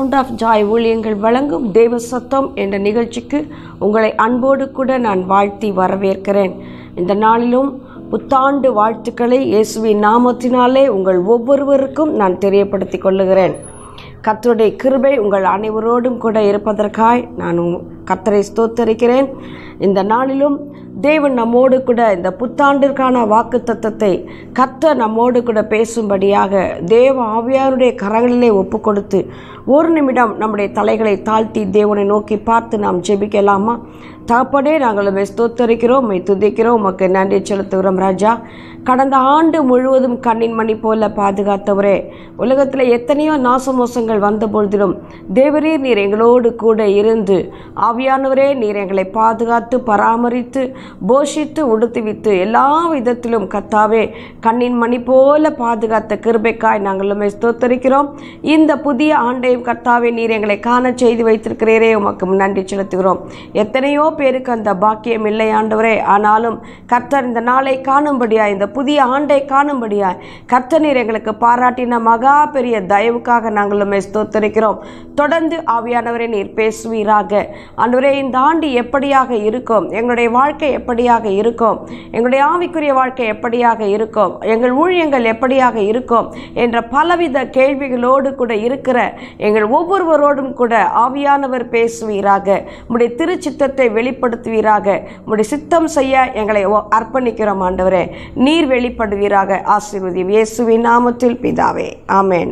sound of Joy ஊழியங்கள் வழங்கும் தேவ சத்தம் என்ற நிகழ்ச்சிக்கு உங்களை அன்போடு கூட நான் வாழ்த்தி வரவேற்கிறேன் இந்த நாளிலும் புத்தாண்டு வாழ்த்துக்களை இயேசுவின் நாமத்தினாலே உங்கள் ஒவ்வொருவருக்கும் நான் தெரியப்படுத்திக் கொள்ளுகிறேன் கர்த்தருடைய கிருபை உங்கள் அனைவரோடும் கூட இருப்பதற்காய் நான் உங்- கர்த்தரை ஸ்தோத்தரிக்கிறேன் இந்த நாளிலும் தேவன் நம்மோடு கூட இந்த புத்தாண்டிற்கான வாக்கு தத்தத்தை கர்த்தர் நம்மோடு கூட பேசும்படியாக தேவ ஆவியாருடைய கரங்களிலே ஒப்பு கொடுத்து ஒரு நிமிடம் நம்முடைய தலைகளை தாழ்த்தி தேவனை நோக்கி பார்த்து நாம் ஜெபிக்கலாமா தகப்பனே நாங்கள் உம்மை ஸ்தோத்தரிக்கிறோம் உம்மை துதிக்கிறோம் உமக்கு நன்றி செலுத்துகிறோம் ராஜா கடந்த ஆண்டு முழுவதும் கண்ணின் மணி போல பாதுகாத்தவரே உலகத்தில் எத்தனையோ நாசமோசங்கள் வந்த பொழுதிலும் தேவரீர் நீர் எங்களோடு கூட இருந்து ஆவியானவரே நீர் எங்களை பாதுகாத்து பராமரித்து போஷித்து உடுத்துவித்து எல்லா விதத்திலும் கத்தாவே கண்ணின் மணி போல பாதுகாத்த கிருபைக்காய் நாங்கள் உம்மை ஸ்தோத்தரிக்கிறோம் இந்த புதிய ஆண்டையும் கர்த்தாவே நீர் எங்களை காண செய்து வைத்திருக்கிறீரே உமக்கு நன்றி செலுத்துகிறோம் எத்தனையோ பேருக்கு அந்த பாக்கியம் இல்லை ஆண்டவரே ஆனாலும் கர்த்தர் இந்த நாளை காணும்படியாய் இந்த புதிய ஆண்டை காணும்படியாய் கர்த்தர் நீர் எங்களுக்கு பாராட்டின மகா பெரிய தயவுக்காக நாங்கள் உம்மை ஸ்தோத்தரிக்கிறோம் தொடர்ந்து ஆவியானவரே நீர் பேசுவீராக ஆண்டவரே இந்த ஆண்டு எப்படியாக இருக்கும் எங்களுடைய வாழ்க்கை எப்படியாக இருக்கும் எங்களுடைய ஆவிக்குரிய வாழ்க்கை எப்படியாக இருக்கும் எங்கள் ஊழியங்கள் எப்படியாக இருக்கும் என்ற பலவித கேள்விகளோடு கூட இருக்கிற எங்கள் ஒவ்வொருவரோடும் கூட ஆவியானவர் பேசுவீராக உம்முடைய திருச்சித்தத்தை வெளிப்படுத்துவீராக உம்முடைய சித்தம் செய்ய எங்களை ஒ- அர்ப்பணிக்கிறோம் ஆண்டவரே நீர் வெளிப்படுவீராக ஆசீர்வதியும் இயேசுவின் நாமத்தில் பிதாவே ஆமென்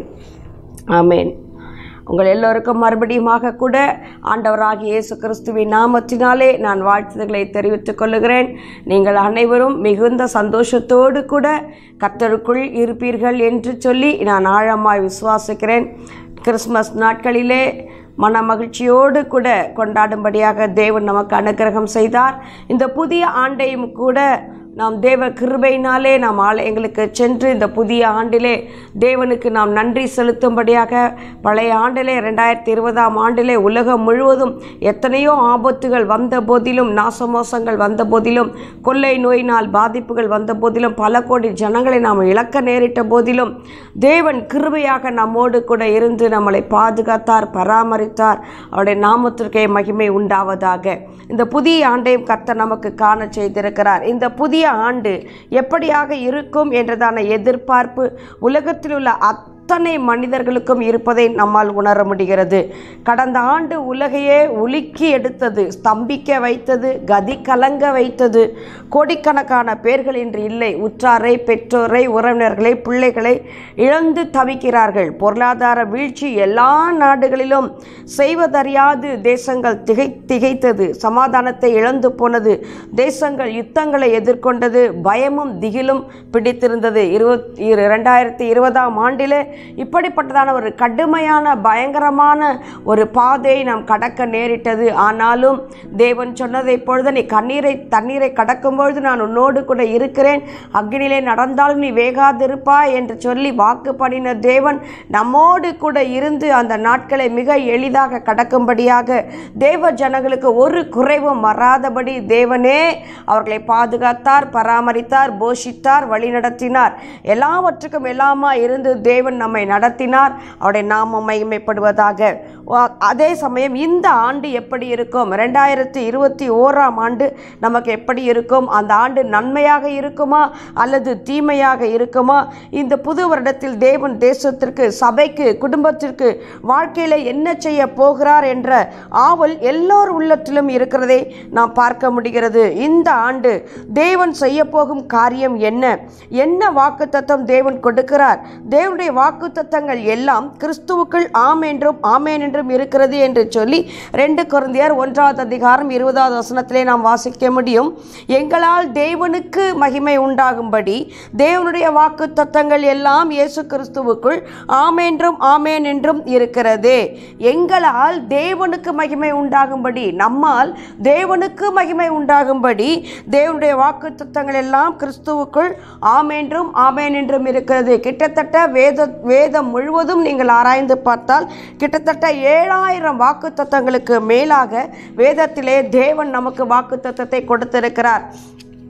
ஆமென் உங்கள் எல்லோருக்கும் மறுபடியுமாக கூட ஆண்டவராகிய இயேசு கிறிஸ்துவின் நாமத்தினாலே நான் வாழ்த்துதல்களை தெரிவித்துக் கொள்ளுகிறேன் நீங்கள் அனைவரும் மிகுந்த சந்தோஷத்தோடு கூட கர்த்தருக்குள் இருப்பீர்கள் என்று சொல்லி நான் ஆழமாய் விசுவாசிக்கிறேன் கிறிஸ்மஸ் நாட்களிலே மன மகிழ்ச்சியோடு கூட கொண்டாடும்படியாக தேவன் நமக்கு அனுக்கிரகம் செய்தார் இந்த புதிய ஆண்டையும் கூட நாம் தேவ கிருபையினாலே நாம் ஆலயங்களுக்கு சென்று இந்த புதிய ஆண்டிலே தேவனுக்கு நாம் நன்றி செலுத்தும்படியாக பழைய ஆண்டிலே ரெண்டாயிரத்தி இருபதாம் ஆண்டிலே உலகம் முழுவதும் எத்தனையோ ஆபத்துகள் வந்த போதிலும் நாசமோசங்கள் வந்த போதிலும் கொள்ளை நோயினால் பாதிப்புகள் வந்த போதிலும் பல கோடி ஜனங்களை நாம் இழக்க நேரிட்ட போதிலும் தேவன் கிருபையாக நம்மோடு கூட இருந்து நம்மளை பாதுகாத்தார் பராமரித்தார் அவருடைய நாமத்திற்கே மகிமை உண்டாவதாக இந்த புதிய ஆண்டையும் கர்த்தர் நமக்கு காண செய்திருக்கிறார் இந்த புதிய ஆண்டு எப்படியாக இருக்கும் என்றதான எதிர்பார்ப்பு உலகத்தில் உள்ள அத்தனை மனிதர்களுக்கும் இருப்பதை நம்மால் உணர முடிகிறது கடந்த ஆண்டு உலகையே உலுக்கி எடுத்தது ஸ்தம்பிக்க வைத்தது கதி கலங்க வைத்தது கோடிக்கணக்கான பேர்கள் இன்று இல்லை உற்றாரை பெற்றோரை உறவினர்களை பிள்ளைகளை இழந்து தவிக்கிறார்கள் பொருளாதார வீழ்ச்சி எல்லா நாடுகளிலும் செய்வதறியாது தேசங்கள் திகை திகைத்தது சமாதானத்தை இழந்து போனது தேசங்கள் யுத்தங்களை எதிர்கொண்டது பயமும் திகிலும் பிடித்திருந்தது இருபத் இரு- ரெண்டாயிரத்தி இருபதாம் ஆண்டிலே இப்படிப்பட்டதான ஒரு கடுமையான பயங்கரமான ஒரு பாதையை நாம் கடக்க நேரிட்டது ஆனாலும் தேவன் சொன்னதை பொழுது நீ கண்ணீரை தண்ணீரை கடக்கும் பொழுது நான் உன்னோடு கூட இருக்கிறேன் அக்னியிலே நடந்தாலும் நீ வேகாதிருப்பாய் என்று சொல்லி வாக்கு பண்ணின தேவன் நம்மோடு கூட இருந்து அந்த நாட்களை மிக எளிதாக கடக்கும்படியாக தேவ ஜனங்களுக்கு ஒரு குறைவும் வராதபடி தேவனே அவர்களை பாதுகாத்தார் பராமரித்தார் போஷித்தார் வழிநடத்தினார் எல்லாவற்றுக்கும் எல்லாமா இருந்து தேவன் நம்மை நடத்தினார் அவருடைய நாமம் மகிமைப்படுவதாக வா- அதே சமயம் இந்த ஆண்டு எப்படி இருக்கும் ரெண்டாயிரத்தி இருபத்தி ஓராம் ஆண்டு நமக்கு எப்படி இருக்கும் அந்த ஆண்டு நன்மையாக இருக்குமா அல்லது தீமையாக இருக்குமா இந்த புது வருடத்தில் தேவன் தேசத்திற்கு சபைக்கு குடும்பத்திற்கு வாழ்க்கையில் என்ன செய்ய போகிறார் என்ற ஆவல் எல்லோர் உள்ளத்திலும் இருக்கிறதை நாம் பார்க்க முடிகிறது இந்த ஆண்டு தேவன் செய்ய போகும் காரியம் என்ன என்ன வாக்குத்தத்தம் தேவன் கொடுக்கிறார் தேவனுடைய வாக்குத்தத்தங்கள் எல்லாம் கிறிஸ்துவுக்குள் ஆம் என்றும் ஆமேன் என்றும் இருக்கிறது என்று சொல்லி ரெண்டு குழந்தையர் ஒன்றாவது அதிகாரம் இருபதாவது வசனத்திலே நாம் வாசிக்க முடியும் எங்களால் தேவனுக்கு மகிமை உண்டாகும்படி தேவனுடைய வாக்குத்தத்தங்கள் எல்லாம் இயேசு கிறிஸ்துவுக்குள் ஆமென்றும் ஆமேன் என்றும் இருக்கிறது எங்களால் தேவனுக்கு மகிமை உண்டாகும்படி நம்மால் தேவனுக்கு மகிமை உண்டாகும்படி தேவனுடைய வாக்குத்தத்தங்கள் எல்லாம் கிறிஸ்துவுக்குள் ஆமென்றும் ஆமேன் என்றும் இருக்கிறது கிட்டத்தட்ட வேத வேதம் முழுவதும் நீங்கள் ஆராய்ந்து பார்த்தால் கிட்டத்தட்ட ஏழாயிரம் வாக்குத்தத்தங்களுக்கு மேலாக வேதத்திலே தேவன் நமக்கு வாக்குத்தத்தத்தை கொடுத்திருக்கிறார்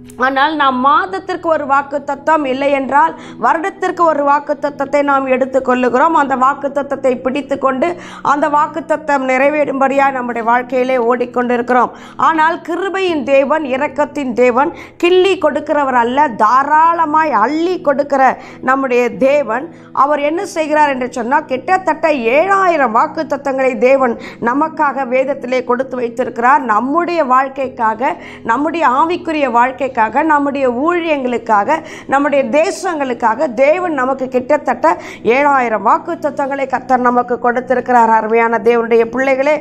ஆனால் நாம் மாதத்திற்கு ஒரு வாக்கு தத்தம் இல்லை என்றால் வருடத்திற்கு ஒரு வாக்கு தத்தத்தை நாம் எடுத்துக்கொள்ளுகிறோம் அந்த வாக்கு தத்தத்தை பிடித்து கொண்டு அந்த வாக்கு தத்தம் நிறைவேறும்படியாக நம்முடைய வாழ்க்கையிலே ஓடிக்கொண்டிருக்கிறோம் ஆனால் கிருபையின் தேவன் இரக்கத்தின் தேவன் கிள்ளி கொடுக்கிறவர் அல்ல தாராளமாய் அள்ளி கொடுக்கிற நம்முடைய தேவன் அவர் என்ன செய்கிறார் என்று சொன்னால் கிட்டத்தட்ட ஏழாயிரம் வாக்கு தத்தங்களை தேவன் நமக்காக வேதத்திலே கொடுத்து வைத்திருக்கிறார் நம்முடைய வாழ்க்கைக்காக நம்முடைய ஆவிக்குரிய வாழ்க்கைக்காக நம்முடைய ஊழியங்களுக்காக நம்முடைய தேசங்களுக்காக தேவன் நமக்கு கிட்டத்தட்ட ஏழாயிரம் வாக்கு தத்தங்களை கர்த்தர் நமக்கு கொடுத்திருக்கிறார் அருமையான தேவனுடைய பிள்ளைகளே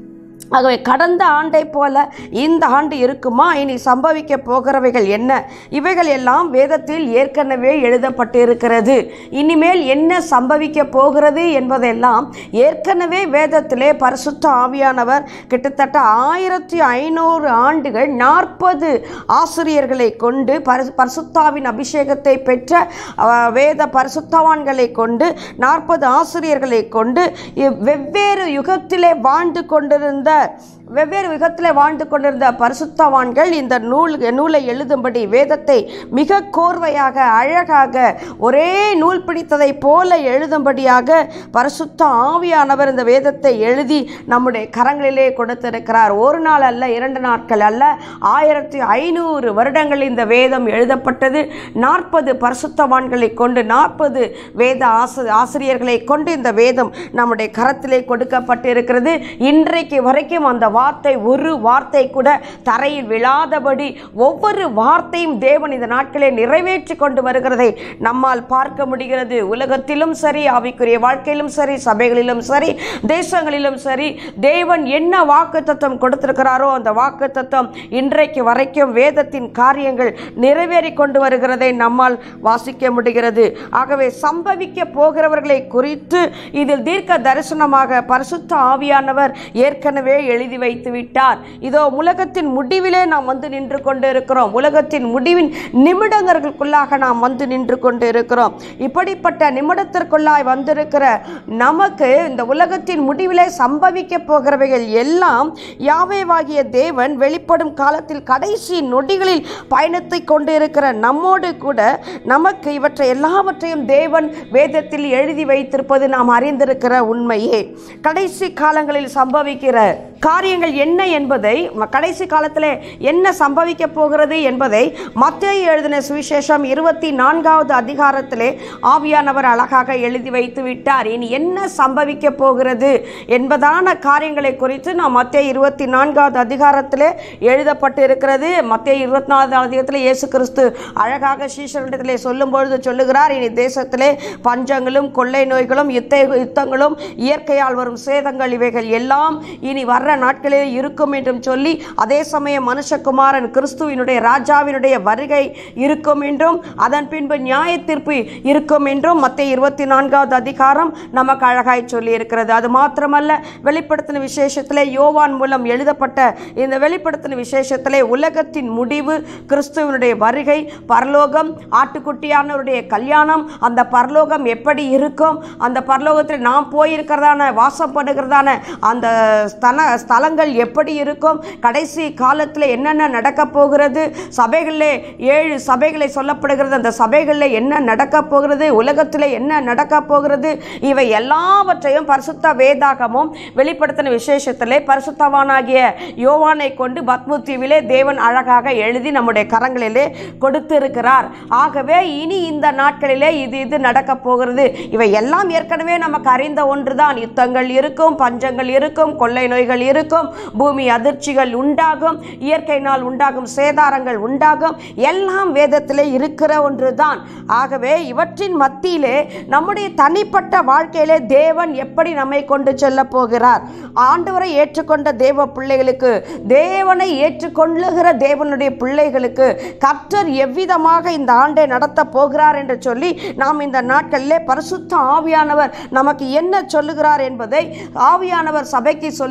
ஆகவே கடந்த ஆண்டை போல இந்த ஆண்டு இருக்குமா இனி சம்பவிக்க போகிறவைகள் என்ன இவைகள் எல்லாம் வேதத்தில் ஏற்கனவே எழுதப்பட்டிருக்கிறது இனிமேல் என்ன சம்பவிக்க போகிறது என்பதெல்லாம் ஏற்கனவே வேதத்திலே பரிசுத்த ஆவியானவர் கிட்டத்தட்ட ஆயிரத்தி ஐநூறு ஆண்டுகள் நாற்பது ஆசிரியர்களை கொண்டு பரிசு பரிசுத்தாவின் அபிஷேகத்தை பெற்ற அஹ், வேத பரிசுத்தவான்களை கொண்டு நாற்பது ஆசிரியர்களை கொண்டு இவ் வெவ்வேறு யுகத்திலே வாழ்ந்து கொண்டிருந்த வெவ்வேறு யுகத்தில் வாழ்ந்து கொண்டிருந்த பரிசுத்தவான்கள் இந்த நூல் நூலை எழுதும்படி வேதத்தை மிக கோர்வையாக அழகாக ஒரே நூல் பிடித்ததை போல எழுதும்படியாக பரிசுத்த ஆவியானவர் இந்த வேதத்தை எழுதி நம்முடைய கரங்களிலே கொடுத்திருக்கிறார் ஒரு நாள் அல்ல இரண்டு நாட்கள் அல்ல ஆயிரத்தி ஐநூறு வருடங்கள் இந்த வேதம் எழுதப்பட்டது நாற்பது பரிசுத்தவான்களை கொண்டு நாற்பது வேத ஆசு ஆசிரியர்களை கொண்டு இந்த வேதம் நம்முடைய கரத்திலே கொடுக்கப்பட்டிருக்கிறது இன்றைக்கு வரைக்கும் அந்த வார்த்தை ஒரு வார்த்தை கூட தரையில் விழாதபடி ஒவ்வொரு வார்த்தையும் தேவன் இந்த நாட்களே நிறைவேற்றி கொண்டு வருகிறதை நம்மால் பார்க்க முடிகிறது உலகத்திலும் சரி ஆவிக்குரிய வாழ்க்கையிலும் சரி சபைகளிலும் சரி தேசங்களிலும் சரி தேவன் என்ன வாக்கு தத்துவம் கொடுத்திருக்கிறாரோ அந்த வாக்கு தத்துவம் இன்றைக்கு வரைக்கும் வேதத்தின் காரியங்கள் நிறைவேறி கொண்டு வருகிறதை நம்மால் வாசிக்க முடிகிறது ஆகவே சம்பவிக்க போகிறவர்களை குறித்து இதில் தீர்க்க தரிசனமாக பரிசுத்த ஆவியானவர் ஏற்கனவே எழுதி வைத்து விட்டார் இதோ உலகத்தின் முடிவிலே நாம் வந்து நின்று கொண்டு இருக்கிறோம் உலகத்தின் முடிவின் நிமிடங்களுக்குள்ளாக நாம் வந்து நின்று கொண்டு இருக்கிறோம் இப்படிப்பட்ட நிமிடத்திற்குள்ளாய் வந்திருக்கிற நமக்கு இந்த உலகத்தின் முடிவிலே சம்பவிக்க போகிறவைகள் எல்லாம் யாவேவாகிய தேவன் வெளிப்படும் காலத்தில் கடைசி நொடிகளில் பயணத்தை கொண்டு இருக்கிற நம்மோடு கூட நமக்கு இவற்றை எல்லாவற்றையும் தேவன் வேதத்தில் எழுதி வைத்திருப்பது நாம் அறிந்திருக்கிற உண்மையே கடைசி காலங்களில் சம்பவிக்கிற காரியங்கள் என்ன என்பதை ம- கடைசி காலத்தில் என்ன சம்பவிக்க போகிறது என்பதை மத்திய எழுதின சுவிசேஷம் இருபத்தி நான்காவது அதிகாரத்திலே ஆவியானவர் அழகாக எழுதி வைத்து விட்டார் இனி என்ன சம்பவிக்க போகிறது என்பதான காரியங்களை குறித்து நாம் மத்திய இருபத்தி நான்காவது அதிகாரத்திலே எழுதப்பட்டு இருக்கிறது மத்திய இருபத்தி நாலாவது அதிகாரத்தில் இயேசு கிறிஸ்து அழகாக சீஷரிடத்திலே சொல்லும் பொழுது சொல்லுகிறார் இனி தேசத்திலே பஞ்சங்களும் கொள்ளை நோய்களும் யுத்த யுத்தங்களும் இயற்கையால் வரும் சேதங்கள் இவைகள் எல்லாம் இனி வர்ற நாட்களில் இருக்கும் என்றும் சொல்லி அதே சமயம் மனுஷகுமாரன் கிறிஸ்துவினுடைய ராஜாவினுடைய வருகை இருக்கும் என்றும் அதன் பின்பு நியாய தீர்ப்பு இருக்கும் என்றும் மத்திய இருபத்தி நான்காவது அதிகாரம் நமக்கு அழகாய் சொல்லி இருக்கிறது அது மாத்திரமல்ல வெளிப்படுத்தின விசேஷத்திலே யோவான் மூலம் எழுதப்பட்ட இந்த வெளிப்படுத்தின விசேஷத்திலே உலகத்தின் முடிவு கிறிஸ்துவனுடைய வருகை பரலோகம் ஆட்டுக்குட்டியானவருடைய கல்யாணம் அந்த பரலோகம் எப்படி இருக்கும் அந்த பரலோகத்தில் நாம் போயிருக்கிறதான வாசம் பண்ணுகிறதான அந்த ஸ்தல ஸ்தலங்கள் எப்படி இருக்கும் கடைசி காலத்தில் என்னென்ன நடக்க போகிறது சபைகளிலே ஏழு சபைகளை சொல்லப்படுகிறது அந்த சபைகளில் என்ன நடக்க போகிறது உலகத்தில் என்ன நடக்க போகிறது இவை எல்லாவற்றையும் பரிசுத்த வேதாகமும் வெளிப்படுத்தின விசேஷத்திலே பரிசுத்தவானாகிய யோவானை கொண்டு பத்மு தீவிலே தேவன் அழகாக எழுதி நம்முடைய கரங்களிலே கொடுத்திருக்கிறார் ஆகவே இனி இந்த நாட்களிலே இது இது நடக்க போகிறது இவை எல்லாம் ஏற்கனவே நமக்கு அறிந்த ஒன்றுதான் யுத்தங்கள் இருக்கும் பஞ்சங்கள் இருக்கும் கொள்ளை நோய்கள் இருக்கும் பூமி அதிர்ச்சிகள் உண்டாகும் இயற்கையினால் உண்டாகும் சேதாரங்கள் உண்டாகும் எல்லாம் வேதத்திலே இருக்கிற ஒன்றுதான் ஆகவே இவற்றின் மத்தியிலே நம்முடைய தனிப்பட்ட வாழ்க்கையிலே தேவன் எப்படி நம்மை கொண்டு செல்ல போகிறார் ஆண்டவரை ஏற்றுக்கொண்ட தேவ பிள்ளைகளுக்கு தேவனை ஏற்றுக்கொள்ளுகிற தேவனுடைய பிள்ளைகளுக்கு கர்த்தர் எவ்விதமாக இந்த ஆண்டை நடத்த போகிறார் என்று சொல்லி நாம் இந்த நாட்களிலே பரிசுத்த ஆவியானவர் நமக்கு என்ன சொல்லுகிறார் என்பதை ஆவியானவர் சபைக்கு சொல்லுகிறதை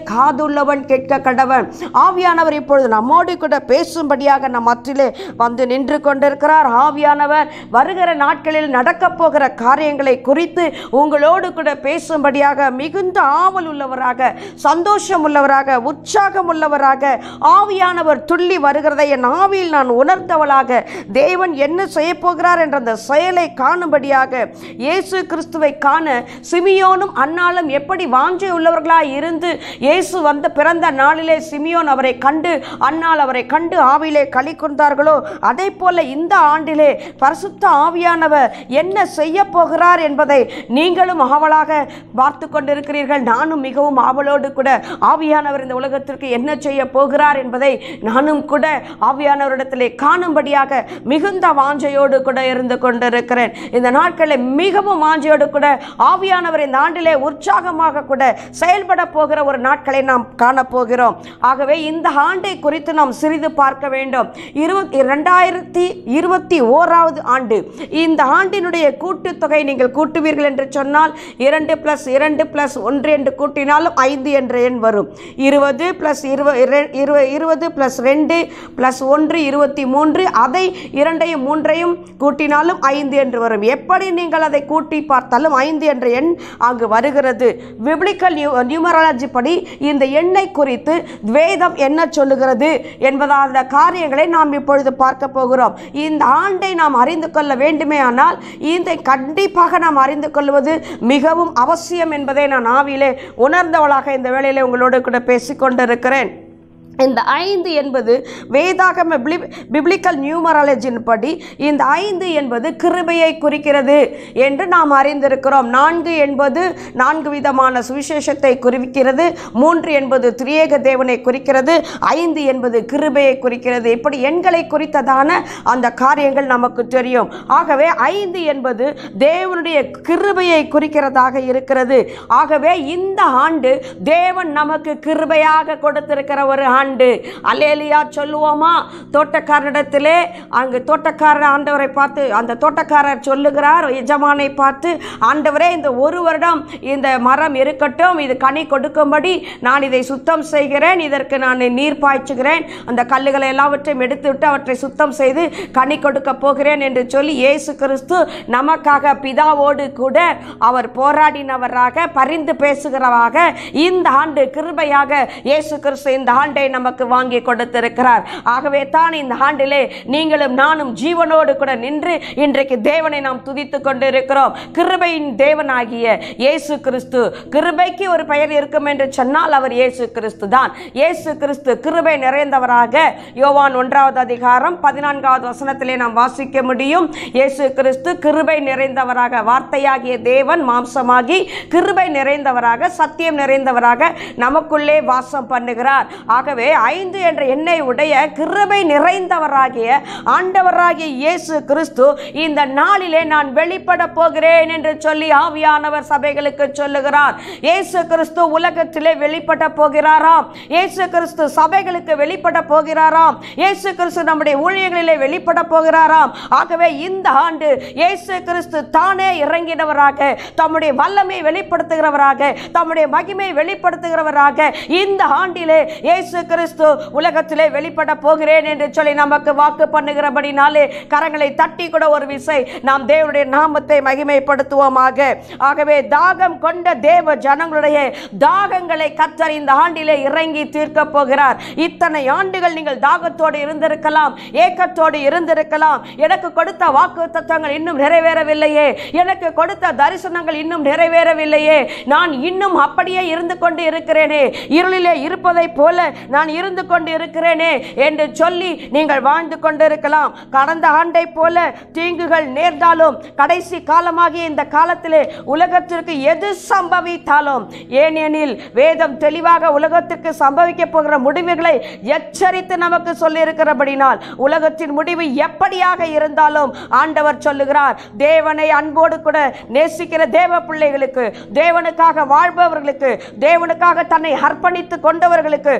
காதுள்ளவன் கேட்க கடவன் ஆவியானவர் இப்பொழுது நம்மோடு கூட பேசும்படியாக நம் மத்தியிலே வந்து நின்று கொண்டிருக்கிறார் ஆவியானவர் வருகிற நாட்களில் நடக்கப் போகிற காரியங்களை குறித்து உங்களோடு கூட பேசும்படியாக மிகுந்த ஆவல் உள்ளவராக சந்தோஷம் உள்ளவராக உற்சாகம் உள்ளவராக ஆவியானவர் துள்ளி வருகிறதை என் ஆவியில் நான் உணர்ந்தவளாக தேவன் என்ன செய்ய போகிறார் என்ற அந்த செயலை காணும்படியாக இயேசு கிறிஸ்துவை காண சிமியோனும் அன்னாலும் எப்படி வாஞ்சை உள்ளவர்களாய் இருந்து இயேசு வந்த பிறந்த நாளிலே சிமியோன் அவரை கண்டு அன்னாள் அவரை கண்டு ஆவியிலே களி கொண்டார்களோ அதே போல இந்த ஆண்டிலே பரிசுத்த ஆவியானவர் என்ன செய்ய போகிறார் என்பதை நீங்களும் ஆவலாக பார்த்து கொண்டிருக்கிறீர்கள் நானும் மிகவும் ஆவலோடு கூட ஆவியானவர் இந்த உலகத்திற்கு என்ன செய்ய போகிறார் என்பதை நானும் கூட ஆவியானவரிடத்திலே காணும்படியாக மிகுந்த வாஞ்சையோடு கூட இருந்து கொண்டிருக்கிறேன் இந்த நாட்களில் மிகவும் வாஞ்சையோடு கூட ஆவியானவர் இந்த ஆண்டிலே உற்சாகமாக கூட செயல்பட போகிற ஒரு நாட்களை நாம் காணப்போகிறோம் ஆகவே இந்த ஆண்டை குறித்து நாம் சிறிது பார்க்க வேண்டும் இருபத்தி ரெண்டாயிரத்தி இருபத்தி ஓராவது ஆண்டு இந்த ஆண்டினுடைய கூட்டுத்தொகை நீங்கள் கூட்டுவீர்கள் என்று சொன்னால் இரண்டு பிளஸ் இரண்டு பிளஸ் ஒன்று என்று கூட்டினாலும் ஐந்து என்ற எண் வரும் இருபது பிளஸ் இருபது பிளஸ் ரெண்டு பிளஸ் ஒன்று இருபத்தி மூன்று அதை இரண்டையும் மூன்றையும் கூட்டினாலும் ஐந்து என்று வரும் எப்படி நீங்கள் அதை கூட்டி பார்த்தாலும் ஐந்து என்ற எண் அங்கு வருகிறது பிப்ளிக்கல் நியூ நியூமராலஜி படி இந்த எண்ணை குறித்து வேதம் என்ன சொல்லுகிறது என்பதான காரியங்களை நாம் இப்பொழுது பார்க்க போகிறோம் இந்த ஆண்டை நாம் அறிந்து கொள்ள வேண்டுமே ஆனால் இதை கண்டிப்பாக நாம் அறிந்து கொள்வது மிகவும் அவசியம் என்பதை நான் ஆவியிலே உணர்ந்தவளாக இந்த வேளையிலே உங்களோடு கூட பேசிக்கொண்டிருக்கிறேன் இந்த ஐந்து என்பது வேதாகம பிப்ளிக்கல் நியூமராலஜின் படி இந்த ஐந்து என்பது கிருபையை குறிக்கிறது என்று நாம் அறிந்திருக்கிறோம் நான்கு என்பது நான்கு விதமான சுவிசேஷத்தை குறிக்கிறது மூன்று என்பது திரியேக தேவனை குறிக்கிறது ஐந்து என்பது கிருபையை குறிக்கிறது இப்படி எண்களை குறித்ததான அந்த காரியங்கள் நமக்கு தெரியும் ஆகவே ஐந்து என்பது தேவனுடைய கிருபையை குறிக்கிறதாக இருக்கிறது ஆகவே இந்த ஆண்டு தேவன் நமக்கு கிருபையாக கொடுத்திருக்கிற ஒரு ஆண்டு அலேலியா சொல்லுவோமா தோட்டக்காரனிடத்திலே அங்கு தோட்டக்காரர் ஆண்டவரை பார்த்து அந்த தோட்டக்காரர் சொல்லுகிறார் எஜமானை பார்த்து ஆண்டவரே இந்த ஒரு வருடம் இந்த மரம் இருக்கட்டும் இது கனி கொடுக்கும்படி நான் இதை சுத்தம் செய்கிறேன் இதற்கு நான் நீர் பாய்ச்சுகிறேன் அந்த கல்லுகளை எல்லாவற்றையும் எடுத்து விட்டு அவற்றை சுத்தம் செய்து கனி கொடுக்க போகிறேன் என்று சொல்லி இயேசு கிறிஸ்து நமக்காக பிதாவோடு கூட அவர் போராடினவராக பரிந்து பேசுகிறவராக இந்த ஆண்டு கிருபையாக இயேசு கிறிஸ்து இந்த ஆண்டை நமக்கு வாங்கி கொடுத்திருக்கிறார் ஆகவே தான் இந்த ஆண்டிலே நீங்களும் நானும் ஜீவனோடு கூட நின்று இன்றைக்கு தேவனை நாம் துதித்துக் கொண்டிருக்கிறோம் கிருபையின் தேவனாகிய இயேசு கிறிஸ்து கிருபைக்கு ஒரு பெயர் இருக்கும் என்று சொன்னால் அவர் இயேசு கிறிஸ்து தான் இயேசு கிறிஸ்து கிருபை நிறைந்தவராக யோவான் ஒன்றாவது அதிகாரம் பதினான்காவது வசனத்திலே நாம் வாசிக்க முடியும் இயேசு கிறிஸ்து கிருபை நிறைந்தவராக வார்த்தையாகிய தேவன் மாம்சமாகி கிருபை நிறைந்தவராக சத்தியம் நிறைந்தவராக நமக்குள்ளே வாசம் பண்ணுகிறார் ஆகவே ஐந்து என்ற எண்ணெய் உடைய கிருபை நிறைந்தவராகிய ஆண்டவராகிய இயேசு கிறிஸ்து இந்த நாளிலே நான் வெளிப்பட போகிறேன் என்று சொல்லி ஆவியானவர் சபைகளுக்கு சொல்லுகிறார் இயேசு கிறிஸ்து உலகத்திலே வெளிப்பட போகிறாராம் இயேசு கிறிஸ்து சபைகளுக்கு வெளிப்பட போகிறாராம் இயேசு கிறிஸ்து நம்முடைய ஊழியர்களிலே வெளிப்பட போகிறாராம் ஆகவே இந்த ஆண்டு இயேசு கிறிஸ்து தானே இறங்கினவராக தம்முடைய வல்லமை வெளிப்படுத்துகிறவராக தம்முடைய மகிமை வெளிப்படுத்துகிறவராக இந்த ஆண்டிலே இயேசு கிறிஸ்து உலகத்திலே வெளிப்பட போகிறேன் என்று சொல்லி நமக்கு வாக்கு பண்ணுகிறபடினாலே கரங்களை தட்டி கூட ஒரு விசை நாம் தேவனுடைய நாமத்தை மகிமைப்படுத்துவோமாக ஆகவே தாகம் கொண்ட தேவ ஜனங்களுடைய தாகங்களை கத்தர் இந்த ஆண்டிலே இறங்கி தீர்க்க போகிறார் இத்தனை ஆண்டுகள் நீங்கள் தாகத்தோடு இருந்திருக்கலாம் ஏக்கத்தோடு இருந்திருக்கலாம் எனக்கு கொடுத்த வாக்கு தத்துவங்கள் இன்னும் நிறைவேறவில்லையே எனக்கு கொடுத்த தரிசனங்கள் இன்னும் நிறைவேறவில்லையே நான் இன்னும் அப்படியே இருந்து கொண்டு இருக்கிறேனே இருளிலே இருப்பதைப் போல நான் இருந்து கொண்டு இருக்கிறேனே என்று சொல்லி நீங்கள் வாழ்ந்து கொண்டிருக்கலாம் கடந்த ஆண்டை போல தீங்குகள் நேர்ந்தாலும் கடைசி காலமாகிய இந்த காலத்திலே உலகத்திற்கு எது சம்பவித்தாலும் ஏனெனில் வேதம் தெளிவாக உலகத்திற்கு சம்பவிக்க போகிற முடிவுகளை எச்சரித்து நமக்கு சொல்லி இருக்கிறபடினால் உலகத்தின் முடிவு எப்படியாக இருந்தாலும் ஆண்டவர் சொல்லுகிறார் தேவனை அன்போடு கூட நேசிக்கிற தேவ பிள்ளைகளுக்கு தேவனுக்காக வாழ்பவர்களுக்கு தேவனுக்காக தன்னை அர்ப்பணித்து கொண்டவர்களுக்கு தேவ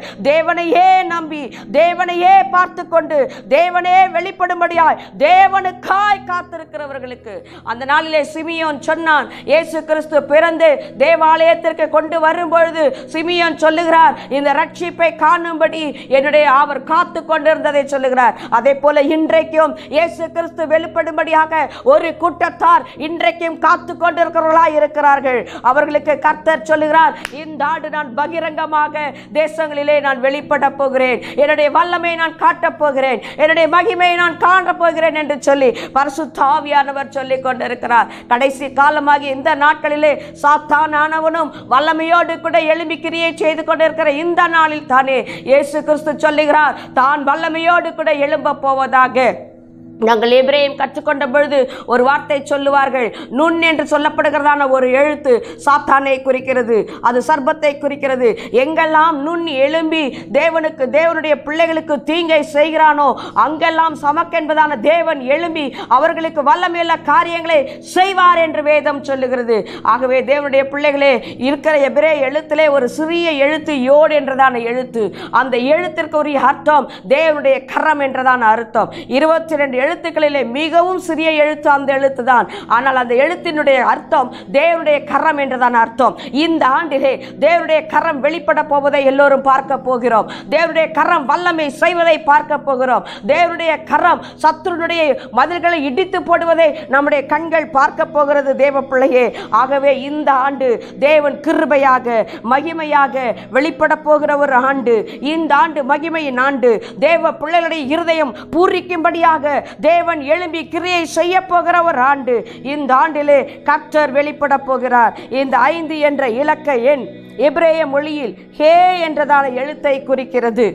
தேவனையே நம்பி தேவனையே பார்த்து கொண்டு தேவனே வெளிப்படும்படியாய் தேவனுக்காய் காத்திருக்கிறவர்களுக்கு அந்த நாளிலே சிமியோன் சொன்னான் இயேசு கிறிஸ்து பிறந்து தேவாலயத்திற்கு கொண்டு வரும்பொழுது சிமியோன் சொல்லுகிறார் இந்த ரட்சிப்பை காணும்படி என்னுடைய அவர் காத்து கொண்டிருந்ததை சொல்லுகிறார் அதே போல இன்றைக்கும் இயேசு கிறிஸ்து வெளிப்படும்படியாக ஒரு கூட்டத்தார் இன்றைக்கும் காத்து கொண்டிருக்கிறவர்களாய் இருக்கிறார்கள் அவர்களுக்கு கர்த்தர் சொல்லுகிறார் இந்த ஆண்டு நான் பகிரங்கமாக தேசங்களிலே நான் வெளிப்பட போகிறேன் என்னுடைய வல்லமை நான் காட்டப் போகிறேன் என்னுடைய மகிமையை நான் காணப் போகிறேன் என்று சொல்லி பரிசுத்த ஆவியானவர் சொல்லிக் கொண்டிருக்கிறார் கடைசி காலமாகி இந்த நாட்களிலே சாத்தானானவனும் வல்லமையோடு கூட எழும்பி கிரியை செய்து கொண்டிருக்கிற இந்த நாளில் தானே இயேசு கிறிஸ்து சொல்லுகிறார் தான் வல்லமையோடு கூட எழும்ப போவதாக நாங்கள் எபிரேயம் கற்றுக்கொண்ட பொழுது ஒரு வார்த்தை சொல்லுவார்கள் நுண் என்று சொல்லப்படுகிறதான ஒரு எழுத்து சாத்தானை குறிக்கிறது அது சர்பத்தை குறிக்கிறது எங்கெல்லாம் நுண் எழும்பி தேவனுக்கு தேவனுடைய பிள்ளைகளுக்கு தீங்கை செய்கிறானோ அங்கெல்லாம் சமக்கென்பதான தேவன் எழும்பி அவர்களுக்கு வல்லமையுள்ள காரியங்களை செய்வார் என்று வேதம் சொல்லுகிறது ஆகவே தேவனுடைய பிள்ளைகளே இருக்கிற எபிரே எழுத்திலே ஒரு சிறிய எழுத்து யோடு என்றதான எழுத்து அந்த எழுத்திற்கு உரிய அர்த்தம் தேவனுடைய கரம் என்றதான அர்த்தம் இருபத்தி ரெண்டு எழுத்துக்களிலே மிகவும் சிறிய எழுத்து அந்த எழுத்து தான் ஆனால் அந்த எழுத்தினுடைய அர்த்தம் தேவனுடைய கரம் என்றதான அர்த்தம் இந்த ஆண்டிலே தேவனுடைய கரம் வெளிப்பட போவதை எல்லோரும் பார்க்க போகிறோம் தேவனுடைய கரம் வல்லமை செய்வதை பார்க்க போகிறோம் தேவனுடைய கரம் சத்துருனுடைய மதில்களை இடித்து போடுவதை நம்முடைய கண்கள் பார்க்க போகிறது தேவ பிள்ளையே ஆகவே இந்த ஆண்டு தேவன் கிருபையாக மகிமையாக வெளிப்பட போகிற ஒரு ஆண்டு இந்த ஆண்டு மகிமையின் ஆண்டு தேவ பிள்ளைகளுடைய இருதயம் பூரிக்கும்படியாக தேவன் எழும்பி கிரியை செய்ய போகிற ஒரு ஆண்டு இந்த ஆண்டிலே கர்த்தர் வெளிப்பட போகிறார் இந்த ஐந்து என்ற இலக்க எண் எபிரேய மொழியில் ஹே என்றதான எழுத்தை குறிக்கிறது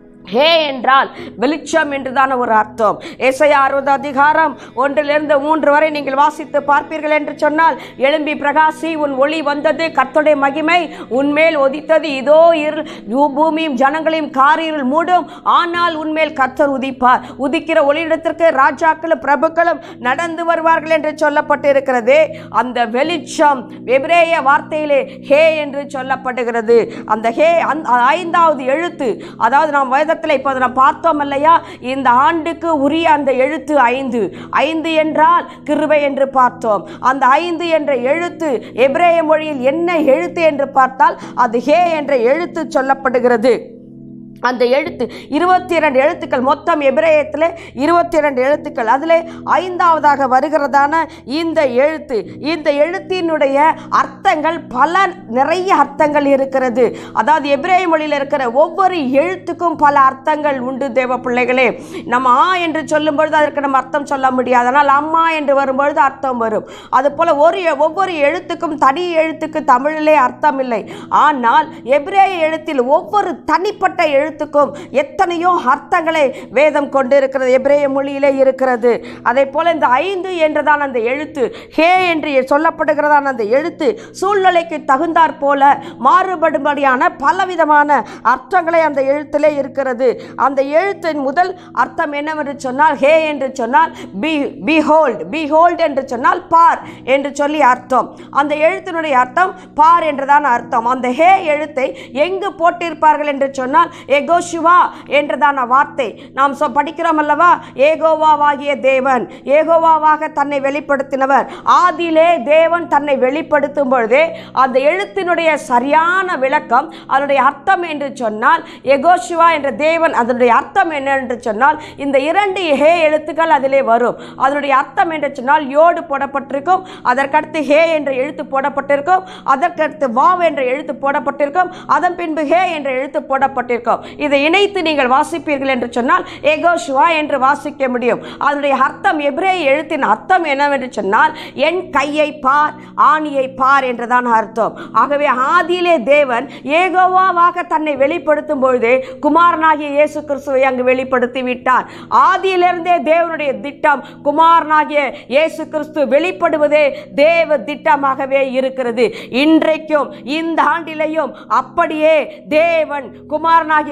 ஹே என்றால் வெளிச்சம் என்றுதான ஒரு அர்த்தம் ஏசாயா அறுபது அதிகாரம் ஒன்றிலிருந்து மூன்று வரை நீங்கள் வாசித்து பார்ப்பீர்கள் என்று சொன்னால் எழும்பி பிரகாசி உன் ஒளி வந்தது கர்த்தருடைய மகிமை உன்மேல் ஒதித்தது இதோ இருள் பூ- பூமியும் ஜனங்களையும் காரிருள் மூடும் ஆனால் உன்மேல் கர்த்தர் உதிப்பார் உதிக்கிற ஒளியிடத்திற்கு ராஜாக்களும் பிரபுக்களும் நடந்து வருவார்கள் என்று சொல்லப்பட்டிருக்கிறது அந்த வெளிச்சம் எபிரேய வார்த்தையிலே ஹே என்று சொல்லப்படுகிறது அந்த ஹே அந்த ஐந்தாவது எழுத்து அதாவது நாம் வேதத்தில் இப்போது நாம் பார்த்தோம் இல்லையா இந்த ஆண்டுக்கு உரிய அந்த எழுத்து ஐந்து ஐந்து என்றால் கிருபை என்று பார்த்தோம் அந்த ஐந்து என்ற எழுத்து எபிரேய மொழியில் என்ன எழுத்து என்று பார்த்தால் அது ஹே என்ற எழுத்து சொல்லப்படுகிறது அந்த எழுத்து இருபத்தி இரண்டு எழுத்துக்கள் மொத்தம் எபிரேயத்தில் இருபத்தி இரண்டு எழுத்துக்கள் அதில் ஐந்தாவதாக வருகிறதான இந்த எழுத்து இந்த எழுத்தினுடைய அர்த்தங்கள் பல நிறைய அர்த்தங்கள் இருக்கிறது அதாவது எபிரேய மொழியில் இருக்கிற ஒவ்வொரு எழுத்துக்கும் பல அர்த்தங்கள் உண்டு தேவ பிள்ளைகளே நம்ம ஆ என்று சொல்லும் பொழுது அதற்கு நம்ம அர்த்தம் சொல்ல முடியாது ஆனால் அம்மா என்று வரும்பொழுது அர்த்தம் வரும் அதுபோல் ஒரு எ- ஒவ்வொரு எழுத்துக்கும் தனி எழுத்துக்கு தமிழிலே அர்த்தம் இல்லை ஆனால் எபிரேய எழுத்தில் ஒவ்வொரு தனிப்பட்ட எழுத்துக்கும் எத்தனையோ அர்த்தங்களை வேதம் கொண்டிருக்கிறது எபிரேய மொழியிலே இருக்கிறது அதே போல இந்த ஐந்து என்றதான அந்த எழுத்து ஹே என்று சொல்லப்படுகிறதான அந்த எழுத்து சூழ்நிலைக்கு தகுந்தாற் போல மாறுபடும்படியான பலவிதமான அர்த்தங்களை அந்த எழுத்திலே இருக்கிறது அந்த எழுத்தின் முதல் அர்த்தம் என்னவென்று சொன்னால் ஹே என்று சொன்னால் பி பிஹோல்ட் பிஹோல்ட் என்று சொன்னால் பார் என்று சொல்லி அர்த்தம் அந்த எழுத்தினுடைய அர்த்தம் பார் என்றுதான் அர்த்தம் அந்த ஹே எழுத்தை எங்கு போட்டிருப்பார்கள் என்று சொன்னால் எகோஷுவா என்றதான வார்த்தை நாம் சொ படிக்கிறோம் அல்லவா ஏகோவாவாகிய தேவன் ஏகோவாவாக தன்னை வெளிப்படுத்தினவர் ஆதியிலே தேவன் தன்னை வெளிப்படுத்தும் பொழுதே அந்த எழுத்தினுடைய சரியான விளக்கம் அதனுடைய அர்த்தம் என்று சொன்னால் எகோஷுவா என்ற தேவன் அதனுடைய அர்த்தம் என்ன என்று சொன்னால் இந்த இரண்டு ஹே எழுத்துக்கள் அதிலே வரும் அதனுடைய அர்த்தம் என்று சொன்னால் யோடு போடப்பட்டிருக்கும் அதற்கடுத்து ஹே என்ற எழுத்து போடப்பட்டிருக்கும் அதற்கடுத்து வாவ் என்ற எழுத்து போடப்பட்டிருக்கும் அதன் பின்பு ஹே என்ற எழுத்து போடப்பட்டிருக்கும் இதை இணைத்து நீங்கள் வாசிப்பீர்கள் என்று சொன்னால் எகோஷுவா என்று வாசிக்க முடியும் அதனுடைய அர்த்தம் எபிரேய எழுத்தின் அர்த்தம் என்னவென்று சொன்னால் என் கையை பார் ஆணியை பார் என்றுதான் அர்த்தம் ஆகவே ஆதியிலே தேவன் ஏகோவாவாக தன்னை வெளிப்படுத்தும் பொழுதே குமாரனாகிய இயேசு கிறிஸ்துவை அங்கு வெளிப்படுத்தி விட்டார் ஆதியிலிருந்தே தேவனுடைய திட்டம் குமாரனாகிய இயேசு கிறிஸ்து வெளிப்படுவதே தேவ திட்டமாகவே இருக்கிறது இன்றைக்கும் இந்த ஆண்டிலேயும் அப்படியே தேவன் குமாரனாகிய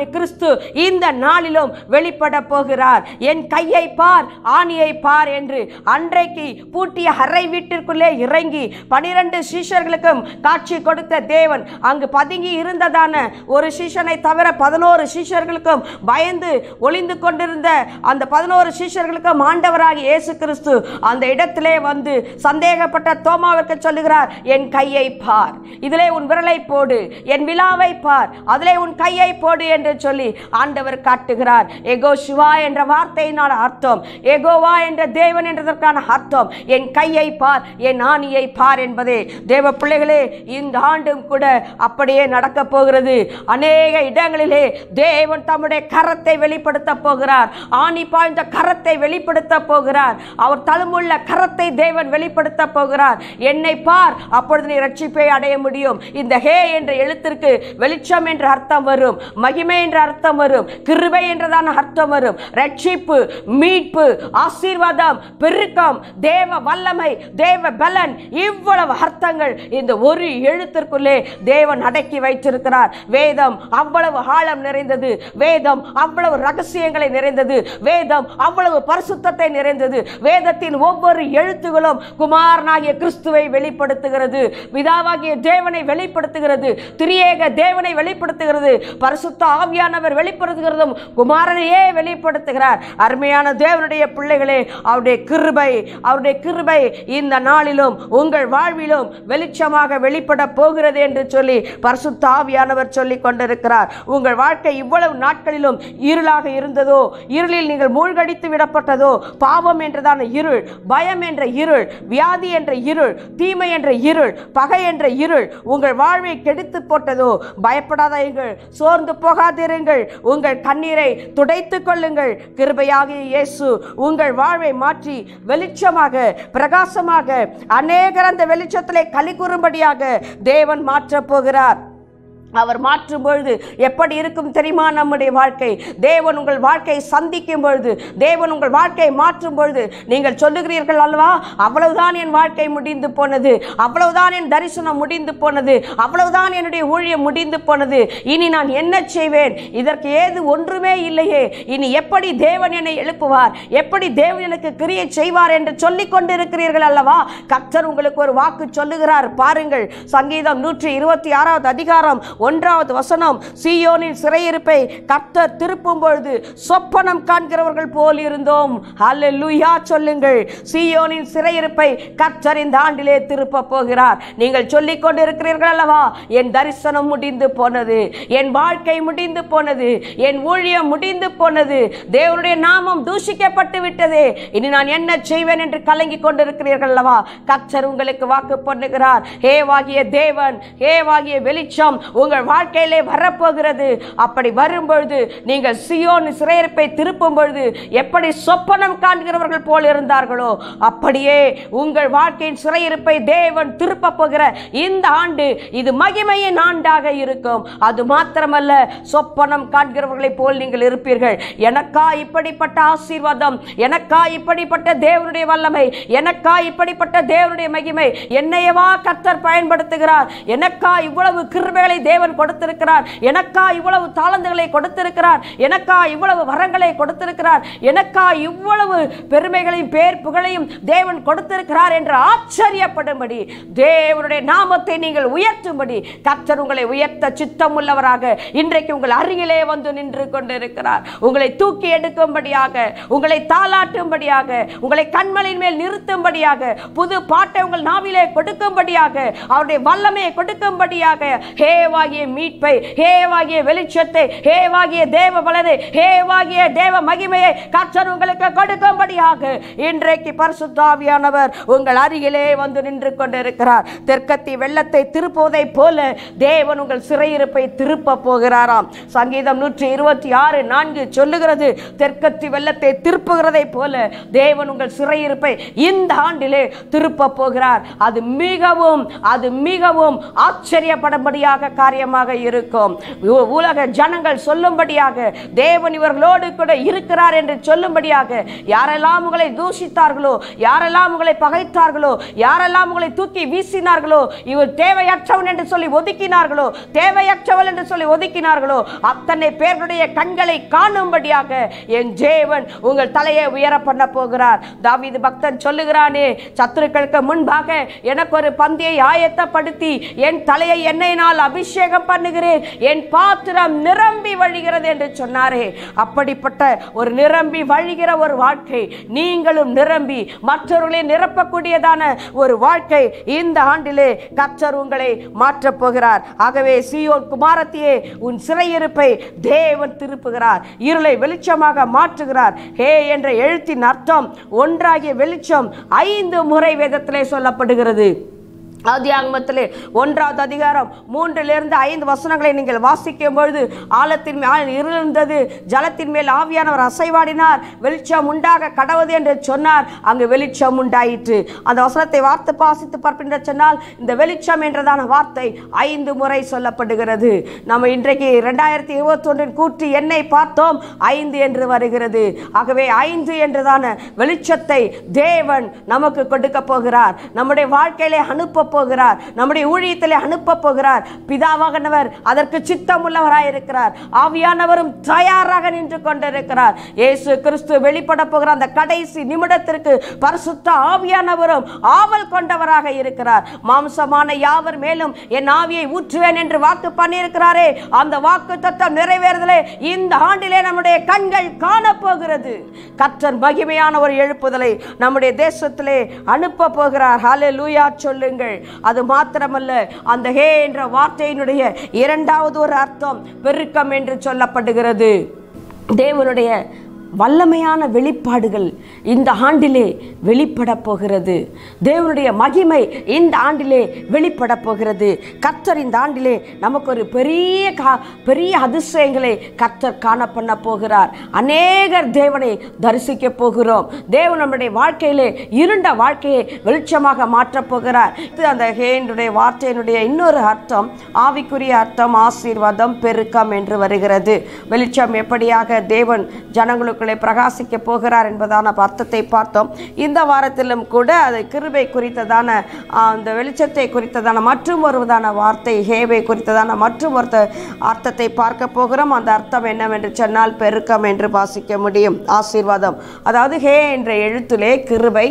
கர்த்தராகிய கிறிஸ்து இந்த நாளிலும் வெளிப்பட போகிறார் என் கையை பார் ஆணியை பார் என்று அன்றைக்கு பூட்டிய அறை வீட்டிற்குள்ளே இறங்கி பனிரெண்டு சீஷர்களுக்கும் காட்சி கொடுத்த தேவன் அங்கு பதுங்கி இருந்ததான ஒரு சீஷனை தவிர பதினோரு சீஷர்களுக்கும் பயந்து ஒளிந்து கொண்டிருந்த அந்த பதினோரு சீஷர்களுக்கும் ஆண்டவராகிய இயேசு கிறிஸ்து அந்த இடத்திலே வந்து சந்தேகப்பட்ட தோமாவிற்கு சொல்லுகிறார் என் கையை பார் இதிலே உன் விரலை போடு என் விழாவை பார் அதிலே உன் கையை போடு என்று சொல்லி ஆண்டவர் காட்டுகிறார் எகோ சிவா என்ற வார்த்தையினால் அர்த்தம் எகோவா என்ற தேவன் என்றதற்கான அர்த்தம் என் கையை பார் என் ஆணியை பார் என்பதே தேவ பிள்ளைகளே இந்த ஆண்டும் கூட அப்படியே நடக்க போகிறது அநேக இடங்களிலே தேவன் தம்முடைய கரத்தை வெளிப்படுத்த போகிறார் ஆணி பாய்ந்த கரத்தை வெளிப்படுத்த போகிறார் அவர் தழும்புள்ள கரத்தை தேவன் வெளிப்படுத்த போகிறார் என்னை பார் அப்பொழுது நீ ரட்சிப்பை அடைய முடியும் இந்த ஹே என்ற எழுத்திற்கு வெளிச்சம் என்ற அர்த்தம் வரும் மகிமை என்ற அர்த்தம் வரும் கிருபை என்றதான அர்த்தம் வரும் ரட்சிப்பு மீட்பு ஆசீர்வாதம் பெருக்கம் தேவ வல்லமை தேவ பலன் இவ்வளவு அர்த்தங்கள் இந்த ஒரு எழுத்திற்குள்ளே தேவன் அடக்கி வைத்திருக்கிறார் வேதம் அவ்வளவு ஆழம் நிறைந்தது வேதம் அவ்வளவு ரகசியங்களை நிறைந்தது வேதம் அவ்வளவு பரிசுத்தத்தை நிறைந்தது வேதத்தின் ஒவ்வொரு எழுத்துகளும் குமாரனாகிய கிறிஸ்துவை வெளிப்படுத்துகிறது பிதாவாகிய தேவனை வெளிப்படுத்துகிறது திரியேக தேவனை வெளிப்படுத்துகிறது பரிசுத்த ஆவியானவர் வெளிப்படுத்துகிறதும் குமாரனையே வெளிப்படுத்துகிறார் அருமையான தேவனுடைய பிள்ளைகளே அவருடைய கிருபை அவருடைய கிருபை இந்த நாளிலும் உங்கள் வாழ்விலும் வெளிச்சமாக வெளிப்பட போகிறது என்று சொல்லி பரிசுத்த ஆவியானவர் சொல்லி கொண்டிருக்கிறார் உங்கள் வாழ்க்கை இவ்வளவு நாட்களிலும் இருளாக இருந்ததோ இருளில் நீங்கள் மூழ்கடித்து விடப்பட்டதோ பாவம் என்றதான இருள் பயம் என்ற இருள் வியாதி என்ற இருள் தீமை என்ற இருள் பகை என்ற இருள் உங்கள் வாழ்வை கெடுத்து போட்டதோ பயப்படாதீர்கள் சோர்ந்து போகாதிருங்கள் உங்கள் கண்ணீரை துடைத்துக் கொள்ளுங்கள் கிருபையாகிய இயேசு உங்கள் வாழ்வை மாற்றி வெளிச்சமாக பிரகாசமாக அநேகர் அந்த வெளிச்சத்திலே களி கூறும்படியாக தேவன் மாற்றப் போகிறார் அவர் மாற்றும் பொழுது எப்படி இருக்கும் தெரியுமா நம்முடைய வாழ்க்கை தேவன் உங்கள் வாழ்க்கையை சந்திக்கும் பொழுது தேவன் உங்கள் வாழ்க்கையை மாற்றும் பொழுது நீங்கள் சொல்லுகிறீர்கள் அல்லவா அவ்வளவுதான் என் வாழ்க்கை முடிந்து போனது அவ்வளவுதான் என் தரிசனம் முடிந்து போனது அவ்வளவுதான் என்னுடைய ஊழியம் முடிந்து போனது இனி நான் என்ன செய்வேன் இதற்கு ஏது ஒன்றுமே இல்லையே இனி எப்படி தேவன் என்னை எழுப்புவார் எப்படி தேவன் எனக்கு கிரியை செய்வார் என்று சொல்லிக் கொண்டிருக்கிறீர்கள் அல்லவா கர்த்தர் உங்களுக்கு ஒரு வாக்கு சொல்லுகிறார் பாருங்கள் சங்கீதம் நூற்றி இருபத்தி ஆறாவது அதிகாரம் ஒன்றாவது வசனம் சீயோனின் சிறையிருப்பை கர்த்தர் திருப்பும் பொழுது சொப்பனம் காண்கிறவர்கள் போல் இருந்தோம் அல்லேலூயா சொல்லுங்கள் சீயோனின் சிறையிருப்பை கர்த்தர் இந்த ஆண்டிலே திருப்ப போகிறார் நீங்கள் சொல்லிக் கொண்டிருக்கிறீர்கள் அல்லவா என் தரிசனம் முடிந்து போனது என் வாழ்க்கை முடிந்து போனது என் ஊழியம் முடிந்து போனது தேவனுடைய நாமம் தூஷிக்கப்பட்டு விட்டது இனி நான் என்ன செய்வேன் என்று கலங்கிக் கொண்டிருக்கிறீர்கள் அல்லவா கர்த்தர் உங்களுக்கு வாக்கு பண்ணுகிறார் ஹேவாகிய தேவன் ஹேவாகிய வெளிச்சம் உங்கள் வாழ்க்கையிலே வரப்போகிறது அப்படி வரும்பொழுது நீங்கள் சியோன் சிறையிருப்பை திருப்பும் பொழுது எப்படி சொப்பனம் காண்கிறவர்கள் போல் இருந்தார்களோ அப்படியே உங்கள் வாழ்க்கையின் சிறையிருப்பை தேவன் திருப்ப போகிற இந்த ஆண்டு இது மகிமையின் ஆண்டாக இருக்கும் அது மாத்திரமல்ல சொப்பனம் காண்கிறவர்களைப் போல் நீங்கள் இருப்பீர்கள் எனக்கா இப்படிப்பட்ட ஆசீர்வாதம் எனக்கா இப்படிப்பட்ட தேவனுடைய வல்லமை எனக்கா இப்படிப்பட்ட தேவனுடைய மகிமை என்னையவா கர்த்தர் பயன்படுத்துகிறார் எனக்கா இவ்வளவு கிருபைகளை தேவன் கொடுத்திருக்கிறார் எனக்கா இவ்வளவு தாளந்துகளை கொடுத்திருக்கிறார் எனக்கா இவ்வளவு வரங்களை கொடுத்திருக்கிறார் எனக்கா இவ்வளவு பெருமைகளையும் பேர் புகழையும் தேவன் கொடுத்திருக்கிறார் என்று ஆச்சரியப்படும்படி தேவனுடைய நாமத்தை நீங்கள் உயர்த்தும்படி கர்த்தர் உங்களை உயர்த்த சித்தம் உள்ளவராக இன்றைக்கு உங்கள் அருகிலே வந்து நின்று கொண்டிருக்கிறார் உங்களை தூக்கி எடுக்கும்படியாக உங்களை தாளாட்டும்படியாக உங்களை கண்மலின் மேல் நிறுத்தும்படியாக புது பாட்டை உங்கள் நாவிலே கொடுக்கும்படியாக அவருடைய வல்லமையை கொடுக்கும்படியாக ஹேவாகிய மீட்பை ஹேவாகிய வெளிச்சத்தை ஹேவாகிய தேவ பலனை ஹேவாகிய தேவ மகிமையை கர்த்தர் உங்களுக்கு கொடுக்கும்படியாக இன்றைக்கு பரிசுத்தாவியானவர் உங்கள் அருகிலே வந்து நின்று கொண்டிருக்கிறார் தெற்கத்தி வெள்ளத்தை திருப்புவதைப் போல தேவன் உங்கள் சிறையிருப்பை திருப்ப போகிறாராம் சங்கீதம் நூற்றி இருபத்தி ஆறு நான்கு சொல்லுகிறது தெற்கத்தி வெள்ளத்தை திருப்புகிறதைப் போல தேவன் உங்கள் சிறையிருப்பை இந்த ஆண்டிலே திருப்ப போகிறார் அது மிகவும் அது மிகவும் ஆச்சரியப்படும்படியாக காரியம் காரியமாக இருக்கும் உ- உலக ஜனங்கள் சொல்லும்படியாக தேவன் இவர்களோடு கூட இருக்கிறார் என்று சொல்லும்படியாக யாரெல்லாம் உங்களை தூஷித்தார்களோ யாரெல்லாம் உங்களை பகைத்தார்களோ யாரெல்லாம் உங்களை தூக்கி வீசினார்களோ இவர் தேவையற்றவன் என்று சொல்லி ஒதுக்கினார்களோ தேவையற்றவள் என்று சொல்லி ஒதுக்கினார்களோ அத்தனை பேர்களுடைய கண்களை காணும்படியாக என் தேவன் உங்கள் தலையை உயர பண்ண போகிறார் தாவீது பக்தன் சொல்லுகிறானே சத்துருக்களுக்கு முன்பாக எனக்கு ஒரு பந்தியை ஆயத்தப்படுத்தி என் தலையை எண்ணெயினால் அபிஷேகம் பண்ணுகிறேன் என் பாத்திரம் நிரம்பி வழிகிறது என்று சொன்னாரே அப்படிப்பட்ட ஒரு நிரம்பி வழிகிற ஒரு வாழ்க்கை நீங்களும் நிரம்பி மற்றவர்களை நிரப்பக்கூடியதான ஒரு வாழ்க்கை இந்த ஆண்டிலே கர்த்தர் உங்களை மாற்றப் போகிறார் ஆகவே சீயோன் குமாரத்தியே உன் சிறையிருப்பை தேவன் திருப்புகிறார் இருளை வெளிச்சமாக மாற்றுகிறார் ஹே என்ற எழுத்தின் அர்த்தம் ஒன்றாகிய வெளிச்சம் ஐந்து முறை வேதத்திலே சொல்லப்படுகிறது ஆதியாகமத்திலே ஒன்றாவது அதிகாரம் மூன்றிலிருந்து ஐந்து வசனங்களை நீங்கள் வாசிக்கும் பொழுது ஆழத்தின் மேல் இருந்தது ஜலத்தின் மேல் ஆவியானவர் அசைவாடினார் வெளிச்சம் உண்டாக கடவுது என்று சொன்னார் அங்கு வெளிச்சம் உண்டாயிற்று அந்த வசனத்தை வார்த்தை பாசித்து பார்ப்பின்ற சொன்னால் இந்த வெளிச்சம் என்றதான வார்த்தை ஐந்து முறை சொல்லப்படுகிறது நம்ம இன்றைக்கு ரெண்டாயிரத்தி இருபத்தி ஒன்றின் கூற்று எண்ணை பார்த்தோம் ஐந்து என்று வருகிறது ஆகவே ஐந்து என்றதான வெளிச்சத்தை தேவன் நமக்கு கொடுக்க போகிறார் நம்முடைய வாழ்க்கையிலே அனுப்ப போகிறார் நம்முடைய ஊழியத்திலே அனுப்ப போகிறார் பிதாவாகனவர் அதற்கு சித்தம் உள்ளவராய் இருக்கிறார் ஆவியானவரும் தயாராக நின்று கொண்டிருக்கிறார் இயேசு கிறிஸ்து வெளிப்பட போகிற அந்த கடைசி நிமிடத்திற்கு பரிசுத்த ஆவியானவரும் ஆவல் கொண்டவராக இருக்கிறார் மாம்சமான யாவர் மேலும் என் ஆவியை ஊற்றுவேன் என்று வாக்கு பண்ணியிருக்கிறாரே அந்த வாக்கு தத்தம் நிறைவேறுதலே இந்த ஆண்டிலே நம்முடைய கண்கள் காணப்போகிறது கற்றன் மகிமையான ஒரு எழுப்புதலை நம்முடைய தேசத்திலே அனுப்ப போகிறார் ஹாலே லூயா சொல்லுங்கள் அது மாத்திரமல்ல அந்த ஹே என்ற வார்த்தையினுடைய இரண்டாவது ஒரு அர்த்தம் பெருக்கம் என்று சொல்லப்படுகிறது தேவனுடைய வல்லமையான வெளிப்பாடுகள் இந்த ஆண்டிலே வெளிப்பட போகிறது தேவனுடைய மகிமை இந்த ஆண்டிலே வெளிப்பட போகிறது கர்த்தர் இந்த ஆண்டிலே நமக்கு ஒரு பெரிய கா பெரிய அதிசயங்களை கர்த்தர் காண பண்ண போகிறார் அநேகர் தேவனை தரிசிக்க போகிறோம் தேவன் நம்முடைய வாழ்க்கையிலே இருண்ட வாழ்க்கையை வெளிச்சமாக மாற்றப் போகிறார் இது அந்த ஹேனுடைய வார்த்தையினுடைய இன்னொரு அர்த்தம் ஆவிக்குரிய அர்த்தம் ஆசீர்வாதம் பெருக்கம் என்று வருகிறது வெளிச்சம் எப்படியாக தேவன் ஜனங்களுக்குள்ளே பிரகாசிக்க போகிறார் என்பதான அர்த்தத்தை பார்த்தோம் இந்த வாரத்திலும் கூட அது கிருபை குறித்ததான ஆ, அந்த வெளிச்சத்தை குறித்ததான மற்றும் ஒருதான வார்த்தை ஹேவை குறித்ததான மற்றும் ஒரு அர்த்தத்தை பார்க்க போகிறோம் அந்த அர்த்தம் என்னவென்று சொன்னால் பெருக்கம் என்று வாசிக்க முடியும் ஆசீர்வாதம் அதாவது ஹே என்ற எழுத்திலே கிருபை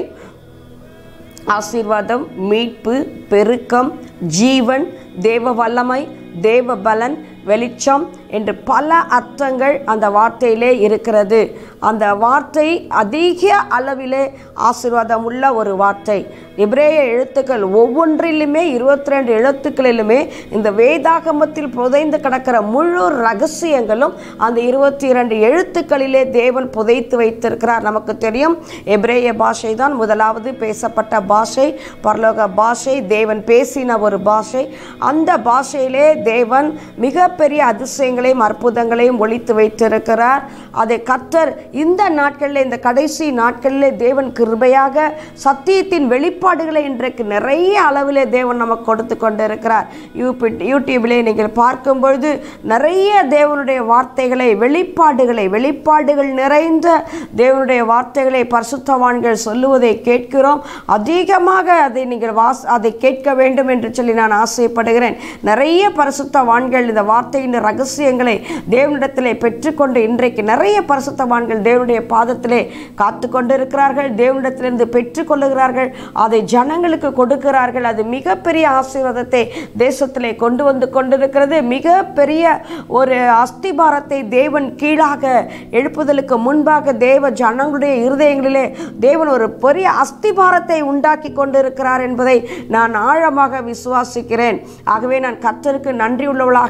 ஆசீர்வாதம் மீட்பு பெருக்கம் ஜீவன் தேவ வல்லமை தேவ பலன் வெளிச்சம் என்று பல அர்த்தங்கள் அந்த வார்த்தையிலே இருக்கிறது அந்த வார்த்தை அதிக அளவிலே ஆசீர்வாதம் உள்ள ஒரு வார்த்தை எபிரேய எழுத்துக்கள் ஒவ்வொன்றிலுமே இருபத்தி ரெண்டு எழுத்துக்களிலுமே இந்த வேதாகமத்தில் புதைந்து கிடக்கிற முழு ரகசியங்களும் அந்த இருபத்தி இரண்டு எழுத்துக்களிலே தேவன் புதைத்து வைத்திருக்கிறார் நமக்கு தெரியும் எபிரேய பாஷை தான் முதலாவது பேசப்பட்ட பாஷை பரலோக பாஷை தேவன் பேசின ஒரு பாஷை அந்த பாஷையிலே தேவன் மிகப்பெரிய அதிசயங்களையும் அற்புதங்களையும் ஒழித்து வைத்திருக்கிறார் அதை கர்த்தர் இந்த நாட்களில் இந்த கடைசி நாட்களிலே தேவன் கிருபையாக சத்தியத்தின் வெளிப்பாடுகளை இன்றைக்கு நிறைய அளவிலே தேவன் நமக்கு கொடுத்து கொண்டிருக்கிறார் யூபி யூடியூபிலே நீங்கள் பார்க்கும் பொழுது நிறைய தேவனுடைய வார்த்தைகளை வெளிப்பாடுகளை வெளிப்பாடுகள் நிறைந்த தேவனுடைய வார்த்தைகளை பரிசுத்தவான்கள் சொல்லுவதை கேட்கிறோம் அதிகமாக அதை நீங்கள் வாஸ் அதை கேட்க வேண்டும் என்று சொல்லி நான் ஆசைப்படுகிறேன் நிறைய பரிசுத்தவான்கள் இந்த வார்த்தையின் ரகசியங்களை தேவனிடத்திலே பெற்றுக்கொண்டு இன்றைக்கு நிறைய பரிசுத்தவான்கள் தேவனுடைய பாதத்திலே காத்து கொண்டிருக்கிறார்கள் தேவனிடத்திலிருந்து பெற்றுக்கொள்ளுகிறார்கள் அதை ஜனங்களுக்கு கொடுக்கிறார்கள் அது மிகப்பெரிய ஆசீர்வாதத்தை தேசத்திலே கொண்டு வந்து கொண்டிருக்கிறது மிகப்பெரிய ஒரு அஸ்திபாரத்தை தேவன் கீழாக எழுப்புதலுக்கு முன்பாக தேவ ஜனங்களுடைய இருதயங்களிலே தேவன் ஒரு பெரிய அஸ்திபாரத்தை உண்டாக்கி கொண்டிருக்கிறார் என்பதை நான் ஆழமாக விசுவாசிக்கிறேன் ஆகவே நான் கர்த்தருக்கு நன்றியுள்ளவளாக என்னை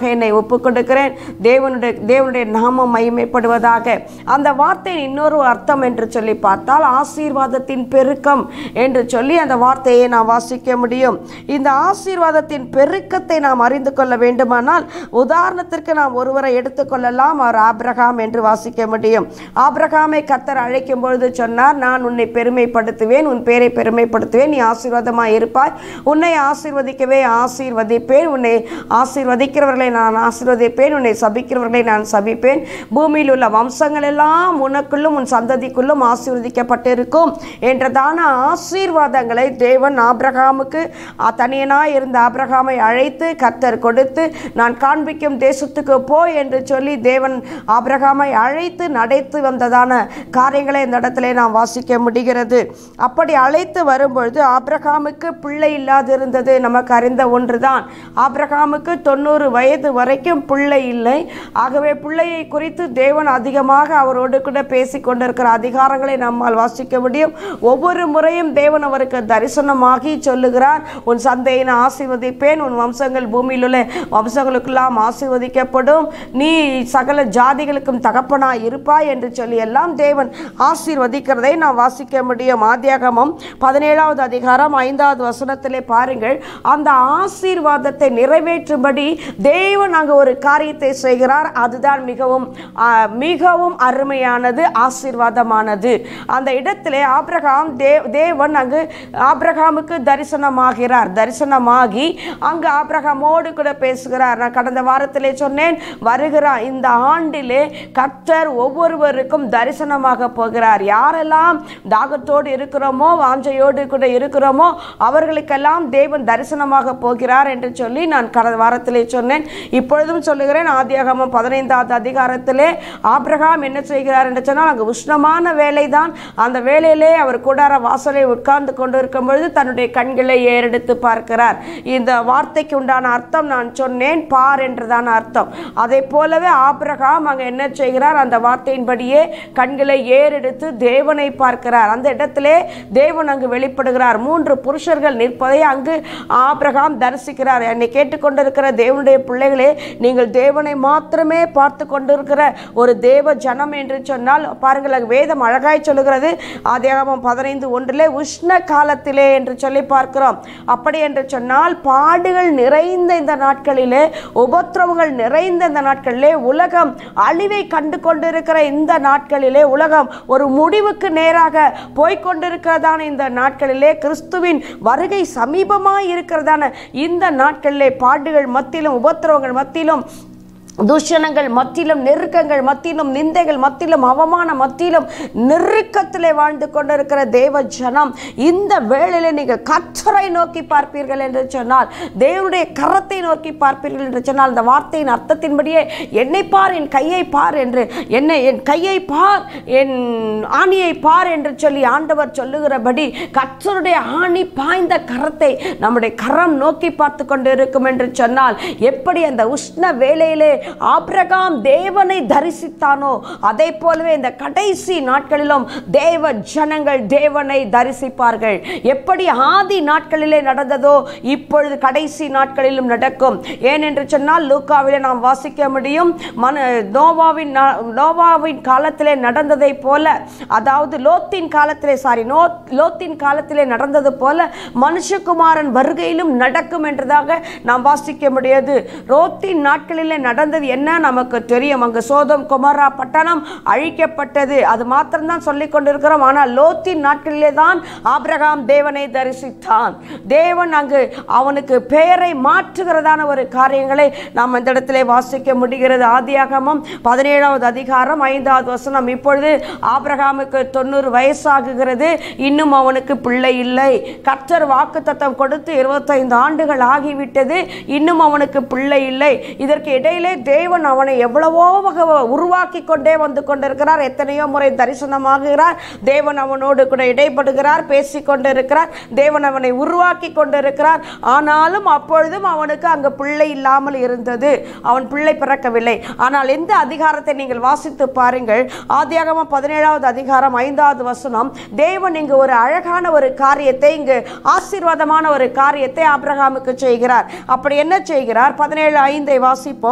ஒப்புக் கொடுக்கிறேன் தேவனுடைய தேவனுடைய நாமம் மகிமைப்படுவதாக அந்த வார்த்தையின் இன்னொரு அர்த்தம் என்று சொல்லி பார்த்தால் ஆசீர்வாதத்தின் பெருக்கம் என்று சொல்லி அந்த வார்த்தையை நாம் வாசிக்க முடியும் இந்த ஆசீர்வாதத்தின் பெருக்கத்தை நாம் அறிந்து கொள்ள வேண்டுமானால் உதாரணத்திற்கு நாம் ஒருவரை எடுத்துக்கொள்ளலாம் அவர் ஆபிரகாம் என்று வாசிக்க முடியும் ஆபிரகாமை கத்தர் அழைக்கும் பொழுது சொன்னார் நான் உன்னை பெருமைப்படுத்துவேன் உன் பேரை பெருமைப்படுத்துவேன் நீ ஆசீர்வாதமாய் இருப்பாய் உன்னை ஆசீர்வதிக்கவே ஆசீர்வதிப்பேன் உன்னை ஆசீர்வதிக்கிறவர்களை நான் ஆசீர்வதிப்பேன் உன்னை சபிக்கிறவர்களை நான் சபிப்பேன் பூமியில் உள்ள வம்சங்கள் எல்லாம் உனக்குள்ளும் உன் சந்ததிக்குள்ளும் ஆசீர்வதிக்கப்பட்டிருக்கும் என்றதான ஆசீர்வாதங்களை தேவன் ஆபிரகாமுக்கு ஆ, தனியனாய் இருந்த ஆபிரகாமை அழைத்து கத்தர் கொடுத்து நான் காண்பிக்கும் தேசத்துக்கு போ என்று சொல்லி தேவன் ஆபிரகாமை அழைத்து நடைத்து வந்ததான காரியங்களை இந்த இடத்துல நாம் வாசிக்க முடிகிறது அப்படி அழைத்து வரும்பொழுது ஆபிரகாமுக்கு பிள்ளை இல்லாதிருந்தது நமக்கு அறிந்த ஒன்றுதான் ஆபிரகாமுக்கு தொண்ணூறு வயது வரைக்கும் பிள்ளை இல்லை ஆகவே பிள்ளையை குறித்து தேவன் அதிகமாக அவரோடு கூட பேசி கொண்டிருக்கிற அதிகாரங்களை நம்மால் வாசிக்க முடியும் ஒவ்வொரு முறையும் தேவன் அவருக்கு தரிசனமாகி சொல்லுகிறார் உன் சந்தையை நான் ஆசீர்வதிப்பேன் உன் வம்சங்கள் பூமியில் உள்ள வம்சங்களுக்கெல்லாம் ஆசீர்வதிக்கப்படும் நீ சகல ஜாதிகளுக்கும் தகப்பனாய் இருப்பாய் என்று சொல்லி எல்லாம் தேவன் ஆசீர்வதிக்கிறதை நாம் வாசிக்க முடியும் ஆதியாகமம் பதினேழாவது அதிகாரம் ஐந்தாவது வசனத்திலே பாருங்கள் அந்த ஆசீர்வாதத்தை நிறைவேற்றும்படி தேவன் அங்கு ஒரு காரியத்தை செய்கிறார் அதுதான் மிகவும் ஆ, மிகவும் அருமையானது ஆசீர்வாதமானது அந்த இடத்திலே ஆபிரகாம் தேவ் தேவன் அங்கு ஆபிரகாமுக்கு தரிசனமாகிறார் தரிசனமாகி அங்கு ஆபிரகாமோடு கூட பேசுகிறார் நான் கடந்த வாரத்திலே சொன்னேன் வருகிறார் இந்த ஆண்டிலே கர்த்தர் ஒவ்வொருவருக்கும் தரிசனமாக போகிறார் யாரெல்லாம் தாகத்தோடு இருக்கிறோமோ வாஞ்சையோடு கூட இருக்கிறோமோ அவர்களுக்கெல்லாம் தேவன் தரிசனமாக போகிறார் என்று சொல்லி நான் கடந்த வாரத்திலே சொன்னேன் இப்பொழுதும் சொல்லுகிறேன் ஆதியாகமம் பதினைந்தாவது அதிகாரத்திலே ஆபிரகாம் என்ன செய்கிறார் என்று சொன்னால் அங்கு உஷ்ணமான வேலைதான் அந்த வேலையிலே அவர் கூடார வாசலை உட்கார்ந்து கொண்டு இருக்கும் பொழுது தன்னுடைய கண்களை ஏறெடுத்து பார்க்கிறார் இந்த வார்த்தைக்கு உண்டான அர்த்தம் நான் சொன்னேன் பார் என்றுதான் அர்த்தம் அதை போலவே ஆபிரகாம் அங்கே என்ன செய்கிறார் அந்த வார்த்தையின்படியே கண்களை ஏறெடுத்து தேவனை பார்க்கிறார் அந்த இடத்திலே தேவன் அங்கு வெளிப்படுகிறார் மூன்று புருஷர்கள் நிற்பதை அங்கு ஆபிரகாம் தரிசிக்கிறார் என்னை கேட்டுக்கொண்டிருக்கிற தேவனுடைய பிள்ளைகளே நீங்கள் தேவனை மாத்திரமே பார்த்து கொண்டிருக்கிற ஒரு தேவ ஜனம் என்று சொன்னால் பாருங்கள் அங்கு வேதம் அழகாய் சொல்லுகிறது ஆதியாகமம் பதினைந்து ஒன்றிலே உஷ்ண காலத்திலே என்று சொல்லி பார்க்கிறோம் அப்படி என்று சொன்னால் பாடுகள் நிறைந்த இந்த நாட்களிலே உபத்திரவங்கள் நிறைந்த இந்த நாட்களிலே உலகம் அழிவை கண்டு கொண்டிருக்கிற இந்த நாட்களிலே உலகம் ஒரு முடிவுக்கு நேராக போய்கொண்டிருக்கிறதான இந்த நாட்களிலே கிறிஸ்துவின் வருகை சமீபமாய் இருக்கிறதான இந்த நாட்களிலே பாடுகள் மத்தியிலும் உபத்திரவங்கள் மத்தியிலும் தூஷணங்கள் மத்தியிலும் நெருக்கங்கள் மத்தியிலும் நிந்தைகள் மத்தியிலும் அவமான மத்தியிலும் நெருக்கத்திலே வாழ்ந்து கொண்டிருக்கிற தேவ ஜனம் இந்த வேளையிலே நீங்கள் கற்றரை நோக்கி பார்ப்பீர்கள் என்று சொன்னால் தேவனுடைய கரத்தை நோக்கி பார்ப்பீர்கள் என்று சொன்னால் அந்த வார்த்தையின் அர்த்தத்தின்படியே என்னை பார் என் கையை பார் என்று என்னை என் கையை பார் என் ஆணியை பார் என்று சொல்லி ஆண்டவர் சொல்லுகிறபடி கற்றருடைய ஆணி பாய்ந்த கரத்தை நம்முடைய கரம் நோக்கி பார்த்து கொண்டு இருக்கும் என்று சொன்னால் எப்படி அந்த உஷ்ண வேளையிலே ஆபிரகாம் தேவனை தரிசித்தானோ அதே போலவே இந்த கடைசி நாட்களிலும் தேவ ஜனங்கள் தேவனை தரிசிப்பார்கள் எப்படி ஆதி நாட்களிலே நடந்ததோ இப்பொழுது கடைசி நாட்களிலும் நடக்கும் ஏனென்று சொன்னால் லூக்காவிலே நாம் வாசிக்க முடியும் மன நோவாவின் நா- நோவாவின் காலத்திலே நடந்ததை போல அதாவது லோத்தின் காலத்திலே சாரி நோ லோத்தின் காலத்திலே நடந்தது போல மனுஷகுமாரன் வருகையிலும் நடக்கும் என்றதாக நாம் வாசிக்க முடியாது ரோத்தின் நாட்களிலே நடந்தது என்ன நமக்கு தெரியும் அங்கு சோதம் குமாரா பட்டணம் அழிக்கப்பட்டது அது மாத்திரம்தான் சொல்லிக் கொண்டிருக்கிறோம் ஆனால் லோத்தின் நாட்களிலே தான் ஆபிரகாம் தேவனை தரிசித்தான் தேவன் அங்கு அவனுக்கு பெயரை மாற்றுகிறதான ஒரு காரியங்களை நாம் இந்த இடத்திலே வாசிக்க முடிகிறது ஆதியாகமம் பதினேழாவது அதிகாரம் ஐந்தாவது வசனம் இப்பொழுது ஆபிரகாமுக்கு தொண்ணூறு வயசாகுகிறது இன்னும் அவனுக்கு பிள்ளை இல்லை கர்த்தர் வாக்குத்தத்தம் கொடுத்து இருபத்தைந்து ஆண்டுகள் ஆகிவிட்டது இன்னும் அவனுக்கு பிள்ளை இல்லை இதற்கு இடையிலே தேவன் அவனை எவ்வளவோ வகை உருவாக்கி கொண்டே வந்து கொண்டிருக்கிறார் எத்தனையோ முறை தரிசனமாகிறார் தேவன் அவனோடு கூட இடைப்படுகிறார் பேசிக் கொண்டிருக்கிறார் தேவன் அவனை உருவாக்கி கொண்டிருக்கிறார் ஆனாலும் அப்பொழுதும் அவனுக்கு அங்கு பிள்ளை இல்லாமல் இருந்தது அவன் பிள்ளை பிறக்கவில்லை ஆனால் எந்த அதிகாரத்தை நீங்கள் வாசித்து பாருங்கள் ஆதியாகமம் பதினேழாவது அதிகாரம் ஐந்தாவது வசனம் தேவன் இங்கு ஒரு அழகான ஒரு காரியத்தை இங்கு ஆசீர்வாதமான ஒரு காரியத்தை ஆபிரகாமுக்கு செய்கிறார் அப்படி என்ன செய்கிறார் பதினேழு ஐந்தை வாசிப்போம்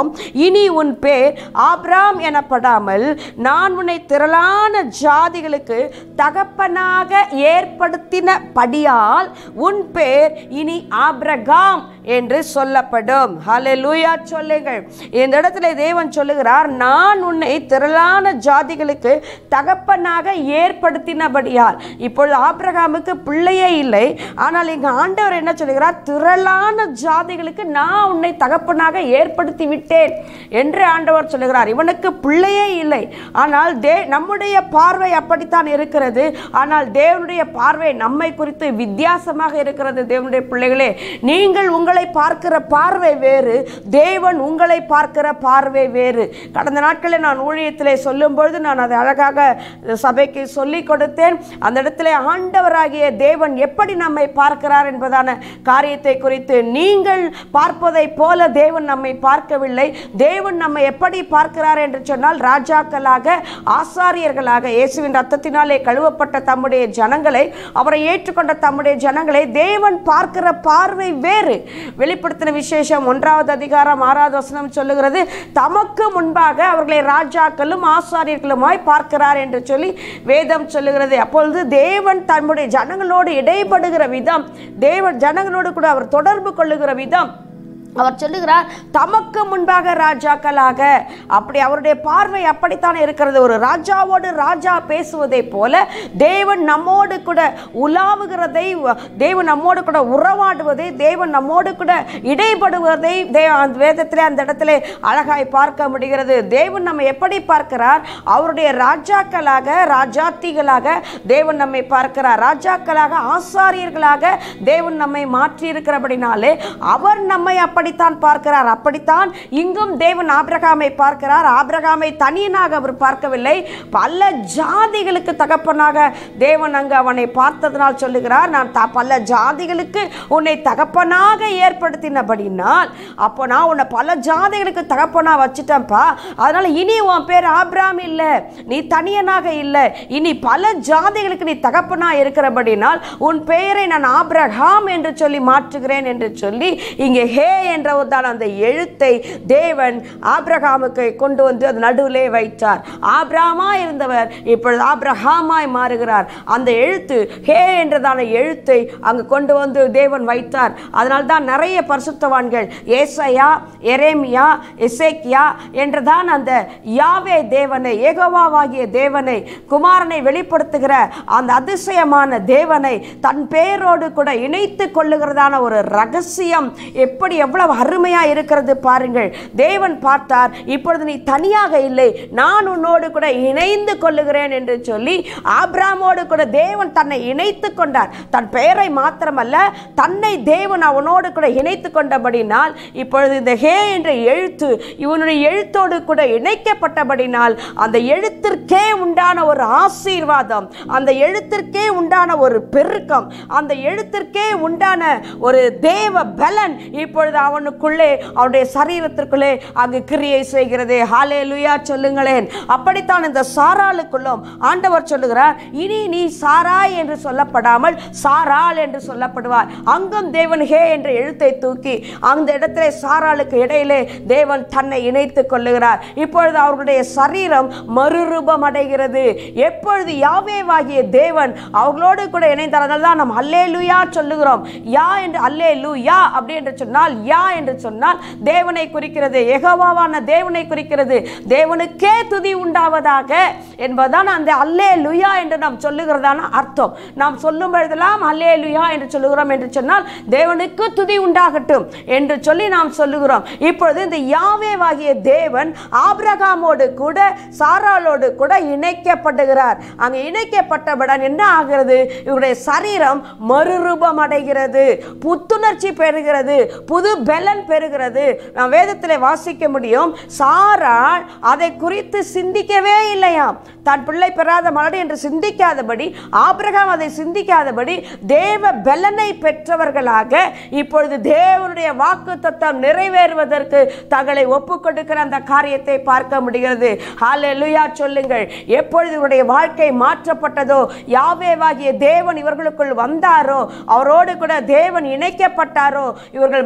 இனி உன் பேர் ஆபிராம் எனப்படாமல் நான் உன்னை திரளான ஜாதிகளுக்கு தகப்பனாக ஏற்படுத்தின படியால் உன் பேர் இனி ஆபிரகாம் என்று சொல்லப்படும் ஹalleluya சொல்லுங்கள் இந்த இடத்துல தேவன் சொல்லுகிறார் நான் உன்னை திரளான ஜாதிகளுக்கு தகப்பனாக ஏற்படுத்தினபடியால் இப்பொழுது ஆபிரகாமுக்கு பிள்ளையே இல்லை ஆனால் இங்க ஆண்டவர் என்ன சொல்லுகிறார் திரளான ஜாதிகளுக்கு நான் உன்னை தகப்பனாக ஏற்படுத்தி விட்டேன் என்று ஆண்டவர் சொல்லுகிறார் இவனுக்கு பிள்ளையே இல்லை ஆனால் தே நம்முடைய பார்வை அப்படித்தான் இருக்கிறது ஆனால் தேவனுடைய பார்வை நம்மை குறித்து வித்தியாசமாக இருக்கிறது தேவனுடைய பிள்ளைகளே நீங்கள் உங்களை பார்க்கிற பார்வை வேறு தேவன் உங்களை பார்க்கிற பார்வை வேறு கடந்த நாட்களில் நான் ஊழியத்திலே சொல்லும் பொழுது நான் அதை அழகாக சபைக்கு சொல்லிக் கொடுத்தேன் அந்த இடத்துல ஆண்டவராகிய தேவன் எப்படி நம்மை பார்க்கிறார் என்பதான காரியத்தை குறித்து நீங்கள் பார்ப்பதை போல தேவன் நம்மை பார்க்கவில்லை தேவன் நம்மை எப்படி பார்க்கிறார் என்று சொன்னால் ராஜாக்களாக ஆசாரியர்களாக இயேசுவின் ரத்தத்தினாலே கழுவப்பட்ட தம்முடைய ஜனங்களை அவரை ஏற்றுக்கொண்ட தம்முடைய ஜனங்களை தேவன் பார்க்கிற பார்வை வேறு வெளிப்படுத்தின விசேஷம் ஒன்றாவது அதிகாரம் ஆறாவது வசனம் சொல்லுகிறது தமக்கு முன்பாக அவர்களை ராஜாக்களும் ஆசாரியர்களுமாய் பார்க்கிறார் என்று சொல்லி வேதம் சொல்லுகிறது அப்பொழுது தேவன் தம்முடைய ஜனங்களோடு இடைப்படுகிற விதம் தேவன் ஜனங்களோடு கூட அவர் தொடர்பு கொள்ளுகிற விதம் அவர் சொல்லுகிறார் தமக்கு முன்பாக ராஜாக்களாக அப்படி அவருடைய பார்வை அப்படித்தான் இருக்கிறது ஒரு ராஜாவோடு ராஜா பேசுவதை போல தேவன் நம்மோடு கூட உலாவுகிறதை தேவன் நம்மோடு கூட உறவாடுவதை தேவன் நம்மோடு கூட இடைப்படுவதை தே அந்த வேதத்திலே அந்த இடத்துல அழகாய் பார்க்க முடிகிறது தேவன் நம்ம எப்படி பார்க்கிறார் அவருடைய ராஜாக்களாக ராஜாத்திகளாக தேவன் நம்மை பார்க்கிறார் ராஜாக்களாக ஆசாரியர்களாக தேவன் நம்மை மாற்றி இருக்கிறபடினாலே அவர் நம்மை அப்படித்தான் பார்க்கிறார் அப்படித்தான் இங்கும் தேவன் ஆபிரகாமை பார்க்கிறார் ஆபிரகாமை தனியனாக அவர் பார்க்கவில்லை பல ஜாதிகளுக்கு தகப்பனாக தேவன் அங்கு அவனை பார்த்ததனால் சொல்லுகிறார் நான் த- பல ஜாதிகளுக்கு உன்னை தகப்பனாக ஏற்படுத்தினபடினால் அப்போ நான் உன்னை பல ஜாதிகளுக்கு தகப்பனா வச்சுட்டேன்ப்பா அதனால இனி உன் பேர் ஆபிராம் இல்லை நீ தனியனாக இல்லை இனி பல ஜாதிகளுக்கு நீ தகப்பனா இருக்கிறபடினால் உன் பெயரை நான் ஆபிரகாம் என்று சொல்லி மாற்றுகிறேன் என்று சொல்லி இங்கே ஹே என்ற ஒரு தான் அந்த எழுத்தை தேவன் ஆபிரகாமுக்கு கொண்டு வந்து அது நடுவிலே வைத்தார் ஆபிராமா இருந்தவர் இப்பொழுது ஆபிரகாமாய் மாறுகிறார் அந்த எழுத்து ஹே என்றதான எழுத்தை அங்கு கொண்டு வந்து தேவன் வைத்தார் அதனால தான் நிறைய பரிசுத்தவான்கள் ஏசையா எரேமியா எசேக்கியா என்றதான் அந்த யாவே தேவனை ஏகோவாவாகிய தேவனை குமாரனை வெளிப்படுத்துகிற அந்த அதிசயமான தேவனை தன் பேரோடு கூட இணைத்து கொள்ளுகிறதான ஒரு ரகசியம் எப்படி எவ்வளவு அருமையா இருக்கிறது பாருங்கள் தேவன் பார்த்தார் இப்பொழுது நீ தனியாக இல்லை நான் உன்னோடு கூட இணைந்து கொள்ளுகிறேன் என்று சொல்லி ஆபிராமோடு கூட தேவன் தன்னை இணைத்து கொண்டார் தன் பெயரை மாத்திரமல்ல தன்னை தேவன் அவனோடு கூட இணைத்து கொண்டபடினால் இப்பொழுது இந்த ஹே என்ற எழுத்து இவனுடைய எழுத்தோடு கூட இணைக்கப்பட்டபடினால் அந்த எழுத்திற்கே உண்டான ஒரு ஆசீர்வாதம் அந்த எழுத்திற்கே உண்டான ஒரு பெருக்கம் அந்த எழுத்திற்கே உண்டான ஒரு தேவ பலன் இப்பொழுது அவனுக்குள்ளே அவனுடைய சரீரத்திற்குள்ளே அங்கு கிரியை செய்கிறது ஹாலே லுயா சொல்லுங்களேன் அப்படித்தான் இந்த சாராளுக்குள்ளும் ஆண்டவர் சொல்லுகிறார் இனி நீ சாராய் என்று சொல்லப்படாமல் சாராள் என்று சொல்லப்படுவார் அங்கும் தேவன் ஹே என்ற எழுத்தை தூக்கி அந்த இடத்திலே சாராளுக்கு இடையிலே தேவன் தன்னை இணைத்துக் கொள்ளுகிறார் இப்பொழுது அவர்களுடைய சரீரம் மறுரூபம் அடைகிறது எப்பொழுது யாவேவாகிய தேவன் அவர்களோடு கூட இணைந்தார்கள் தான் நாம் அல்லே லுயா சொல்லுகிறோம் யா என்று அல்லே யா அப்படி என்று சொன்னால் யா என்று சொன்னால் தேவனை குறிக்கிறது எகவாவான தேவனை குறிக்கிறது தேவனுக்கே துதி உண்டாவதாக என்பதுதான் அந்த அல்லே லுயா என்று நாம் சொல்லுகிறதான அர்த்தம் நாம் சொல்லும் பொழுதெல்லாம் அல்லே லுயா என்று சொல்லுகிறோம் என்று சொன்னால் தேவனுக்கு துதி உண்டாகட்டும் என்று சொல்லி நாம் சொல்லுகிறோம் இப்பொழுது இந்த யாவேவாகிய தேவன் ஆபிரகாமோடு கூட சாராளோடு கூட இணைக்கப்படுகிறார் அங்கே இணைக்கப்பட்டவுடன் என்ன ஆகிறது இவருடைய சரீரம் மறுரூபம் அடைகிறது புத்துணர்ச்சி பெறுகிறது புது பலன் பெறுகிறது நாம் வேதத்தில் வாசிக்க முடியும் சாராள் அதை குறித்து சிந்திக்கவே இல்லையாம் தன் பிள்ளை பெறாத மலடி என்று சிந்திக்காதபடி ஆபிரகாம் அதை சிந்திக்காதபடி தேவ பலனை பெற்றவர்களாக இப்பொழுது தேவனுடைய வாக்கு தத்தம் நிறைவேறுவதற்கு தங்களை ஒப்பு கொடுக்கிற அந்த காரியத்தை பார்க்க முடிகிறது ஹalleluya சொல்லுங்கள் எப்பொழுது இவருடைய வாழ்க்கை மாற்றப்பட்டதோ யாவேவாகிய தேவன் இவர்களுக்குள் வந்தாரோ அவரோடு கூட தேவன் இணைக்கப்பட்டாரோ இவர்கள்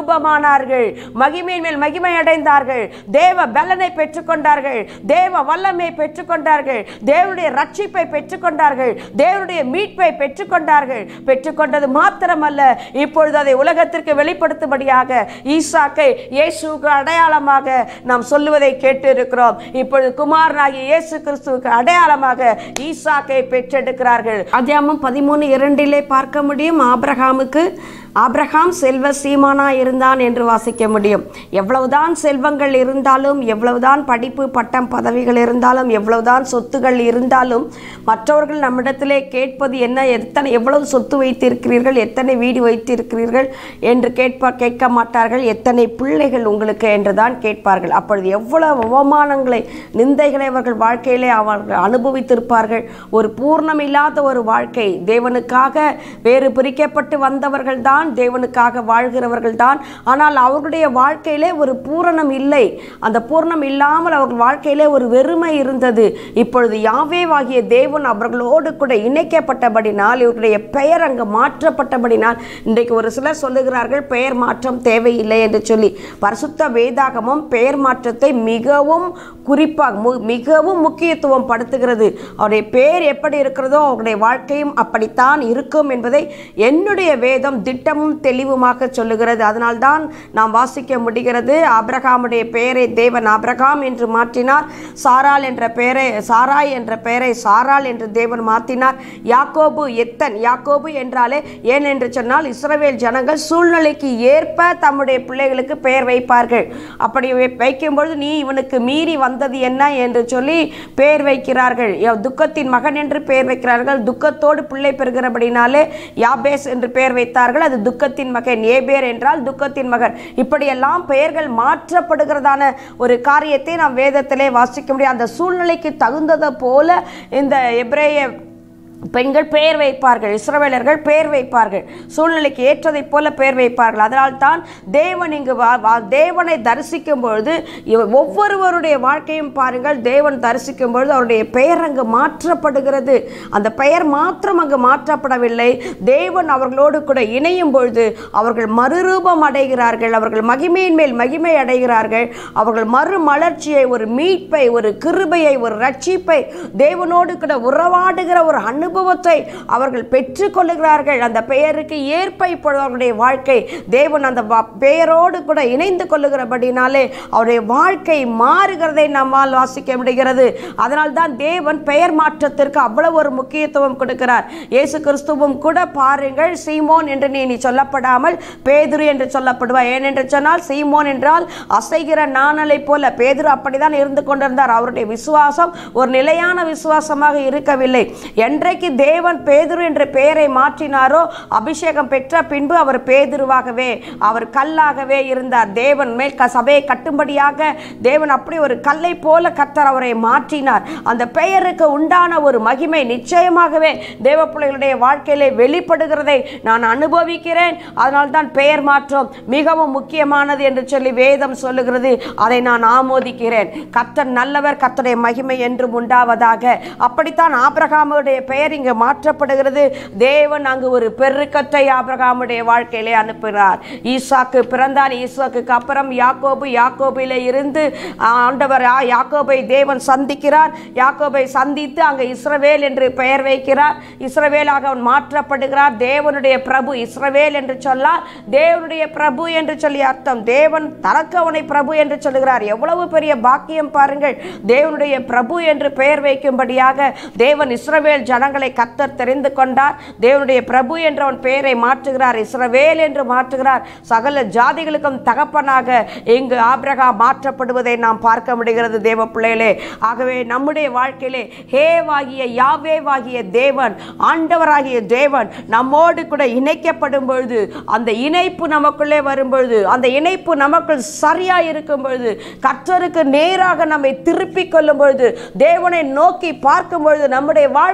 மறுரூபமானார்கள் மகிமையின் மேல் மகிமை அடைந்தார்கள் தேவ பலனை பெற்றுக்கொண்டார்கள் தேவ வல்லமை பெற்றுக்கொண்டார்கள் தேவனுடைய ரட்சிப்பை பெற்றுக்கொண்டார்கள் தேவனுடைய மீட்பை பெற்றுக்கொண்டார்கள் பெற்றுக்கொண்டது மாத்திரமல்ல இப்பொழுது அதை உலகத்திற்கு வெளிப்படுத்தும்படியாக ஈசாக்கை இயேசுக்கு அடையாளமாக நாம் சொல்லுவதை கேட்டு இருக்கிறோம் இப்பொழுது குமாரனாகிய இயேசு கிறிஸ்துவுக்கு அடையாளமாக ஈசாக்கை பெற்றெடுக்கிறார்கள் அத்தியாமம் பதிமூணு இரண்டிலே பார்க்க முடியும் ஆபிரகாமுக்கு ஆபிரகாம் செல்வ சீமானா இருந்தான் என்று வாசிக்க முடியும் எவ்வளவுதான் செல்வங்கள் இருந்தாலும் எவ்வளவுதான் படிப்பு பட்டம் பதவிகள் இருந்தாலும் எவ்வளவுதான் சொத்துகள் இருந்தாலும் மற்றவர்கள் நம்மிடத்திலே கேட்பது என்ன எத்தனை எவ்வளவு சொத்து வைத்திருக்கிறீர்கள் எத்தனை வீடு வைத்திருக்கிறீர்கள் என்று கேட்ப கேட்க மாட்டார்கள் எத்தனை பிள்ளைகள் உங்களுக்கு என்று தான் கேட்பார்கள் அப்பொழுது எவ்வளவு அவமானங்களை நிந்தைகளை அவர்கள் வாழ்க்கையிலே அவர்கள் அனுபவித்திருப்பார்கள் ஒரு பூர்ணம் இல்லாத ஒரு வாழ்க்கை தேவனுக்காக வேறு பிரிக்கப்பட்டு வந்தவர்கள் தான் தேவனுக்காக வாழ்கிறவர்கள் தான் ஆனால் அவர்களுடைய வாழ்க்கையிலே ஒரு பூரணம் இல்லை அந்த பூரணம் இல்லாமல் அவர்கள் வாழ்க்கையிலே ஒரு வெறுமை இருந்தது இப்பொழுது யாவேவாகிய தேவன் அவர்களோடு கூட இணைக்கப்பட்டபடினால் இவருடைய பெயர் அங்கு மாற்றப்பட்டபடினால் இன்றைக்கு ஒரு சிலர் சொல்லுகிறார்கள் பெயர் மாற்றம் தேவையில்லை என்று சொல்லி பரிசுத்த வேதாகமும் பெயர் மாற்றத்தை மிகவும் குறிப்பாக மு- மிகவும் முக்கியத்துவம் படுத்துகிறது அவருடைய பேர் எப்படி இருக்கிறதோ அவருடைய வாழ்க்கையும் அப்படித்தான் இருக்கும் என்பதை என்னுடைய வேதம் திட்டமும் தெளிவுமாக சொல்லுகிறது அதனால்தான் நாம் வாசிக்க முடிகிறது ஆபிரகாமுடைய பெயரை தேவன் ஆபிரகாம் என்று மாற்றினார் சாராள் என்ற பெயரை சாராய் என்ற பெயரை சாராள் என்று தேவன் மாற்றினார் யாக்கோபு எத்தன் யாக்கோபு என்றாலே ஏன் என்று சொன்னால் இஸ்ரவேல் ஜனங்கள் சூழ்நிலைக்கு ஏற்ப தம்முடைய பிள்ளைகளுக்கு பெயர் வைப்பார்கள் அப்படி வை- வைக்கும்பொழுது நீ இவனுக்கு மீறி வந்தது என்ன என்று சொல்லி பெயர் வைக்கிறார்கள் ய- துக்கத்தின் மகன் என்று பெயர் வைக்கிறார்கள் துக்கத்தோடு பிள்ளை பெறுகிறபடினாலே யாபேஸ் என்று பெயர் வைத்தார்கள் அது துக்கத்தின் மகன் ஏபேர் என்றால் துக்கத்தின் மகன் இப்படியெல்லாம் பெயர்கள் மாற்றப்படுகிறதான ஒரு காரியத்தை நாம் வேதத்திலே வாசிக்க முடியும் அந்த சூழ்நிலைக்கு தகுந்தது போல இந்த எபிரேய பெண்கள் பெயர் வைப்பார்கள் இஸ்ரவேலர்கள் பெயர் வைப்பார்கள் சூழ்நிலைக்கு ஏற்றதைப் போல பெயர் வைப்பார்கள் அதனால் தான் தேவன் இங்கு வா- வா- தேவனை தரிசிக்கும் பொழுது இவ- ஒவ்வொருவருடைய வாழ்க்கையும் பாருங்கள் தேவன் தரிசிக்கும் பொழுது அவருடைய பெயர் அங்கு மாற்றப்படுகிறது அந்த பெயர் மாத்திரம் அங்கு மாற்றப்படவில்லை தேவன் அவர்களோடு கூட இணையும் பொழுது அவர்கள் மறுரூபம் அடைகிறார்கள் அவர்கள் மகிமையின் மேல் மகிமை அடைகிறார்கள் அவர்கள் மறுமலர்ச்சியை ஒரு மீட்பை ஒரு கிருபையை ஒரு ரட்சிப்பை தேவனோடு கூட உறவாடுகிற ஒரு அனுபவத்தை அவர்கள் பெற்றுக்கொள்ளுகிறார்கள் அந்த பெயருக்கு ஏற்ப இப்பொழுது அவர்களுடைய வாழ்க்கை தேவன் அந்த வா- பெயரோடு கூட இணைந்து கொள்ளுகிறபடினாலே அவருடைய வாழ்க்கை மாறுகிறதை நம்மால் வாசிக்க முடிகிறது அதனால்தான் தேவன் பெயர் மாற்றத்திற்கு அவ்வளவு ஒரு முக்கியத்துவம் கொடுக்கிறார் இயேசு கிறிஸ்துவும் கூட பாருங்கள் சீமோன் என்று நீ நீ சொல்லப்படாமல் பேதுரு என்று சொல்லப்படுவார் ஏனென்று சொன்னால் சீமோன் என்றால் அசைகிற நாணலை போல பேதுரு அப்படிதான் இருந்து கொண்டிருந்தார் அவருடைய விசுவாசம் ஒரு நிலையான விசுவாசமாக இருக்கவில்லை என்றைக்கு தேவன் பேதுரு என்ற பெயரை மாற்றினாரோ அபிஷேகம் பெற்ற பின்பு அவர் பேதுருவாகவே அவர் கல்லாகவே இருந்தார் தேவன் மேல் க- சபையை கட்டும்படியாக தேவன் அப்படி ஒரு கல்லை போல கர்த்தர் அவரை மாற்றினார் அந்த பெயருக்கு உண்டான ஒரு மகிமை நிச்சயமாகவே தேவ பிள்ளைகளுடைய வாழ்க்கையிலே வெளிப்படுகிறதை நான் அனுபவிக்கிறேன் அதனால்தான் பெயர் மாற்றம் மிகவும் முக்கியமானது என்று சொல்லி வேதம் சொல்லுகிறது அதை நான் ஆமோதிக்கிறேன் கர்த்தர் நல்லவர் கர்த்தருடைய மகிமை என்றும் உண்டாவதாக அப்படித்தான் ஆபிரகாமுடைய பெயர் இங்கு மாற்றப்படுகிறது தேவன் அங்கு ஒரு பெருக்கத்தை ஆபிரகாமுடைய வாழ்க்கையிலே அனுப்புகிறார் ஈசாக்கு பிறந்தான் ஈசாக்குக்கு அப்புறம் யாக்கோபு யாக்கோபிலே இருந்து ஆண்டவர் ஆ- யாக்கோபை தேவன் சந்திக்கிறார் யாக்கோபை சந்தித்து அங்கே இஸ்ரவேல் என்று பெயர் வைக்கிறார் இஸ்ரவேலாக அவன் மாற்றப்படுகிறார் தேவனுடைய பிரபு இஸ்ரவேல் என்று சொல்லால் தேவனுடைய பிரபு என்று சொல்லி அர்த்தம் தேவன் தனக்கு அவனை பிரபு என்று சொல்லுகிறார் எவ்வளவு பெரிய பாக்கியம் பாருங்கள் தேவனுடைய பிரபு என்று பெயர் வைக்கும்படியாக தேவன் இஸ்ரவேல் ஜனங்களை கத்தர் தெரிந்து கொண்டார் தேவனுடைய பிரபு என்ற அவன் பெயரை மாற்றுகிறார் இஸ்ரவேல் என்று மாற்றுகிறார் சகல ஜாதிகளுக்கும் தகப்பனாக இங்கு ஆபிரகாம் மாற்றப்படுவதை நாம் பார்க்க முடிகிறது தேவ பிள்ளைகளே ஆகவே நம்முடைய வாழ்க்கையிலே ஹேவாகிய யாவேவாகிய தேவன் ஆண்டவராகிய தேவன் நம்மோடு கூட இணைக்கப்படும் பொழுது அந்த இணைப்பு நமக்குள்ளே வரும் பொழுது அந்த இணைப்பு நமக்குள் சரியா இருக்கும் பொழுது கர்த்தருக்கு நேராக நம்மை திருப்பிக் கொள்ளும் பொழுது தேவனை நோக்கி பார்க்கும் பொழுது நம்முடைய வாழ்க்கை அவர்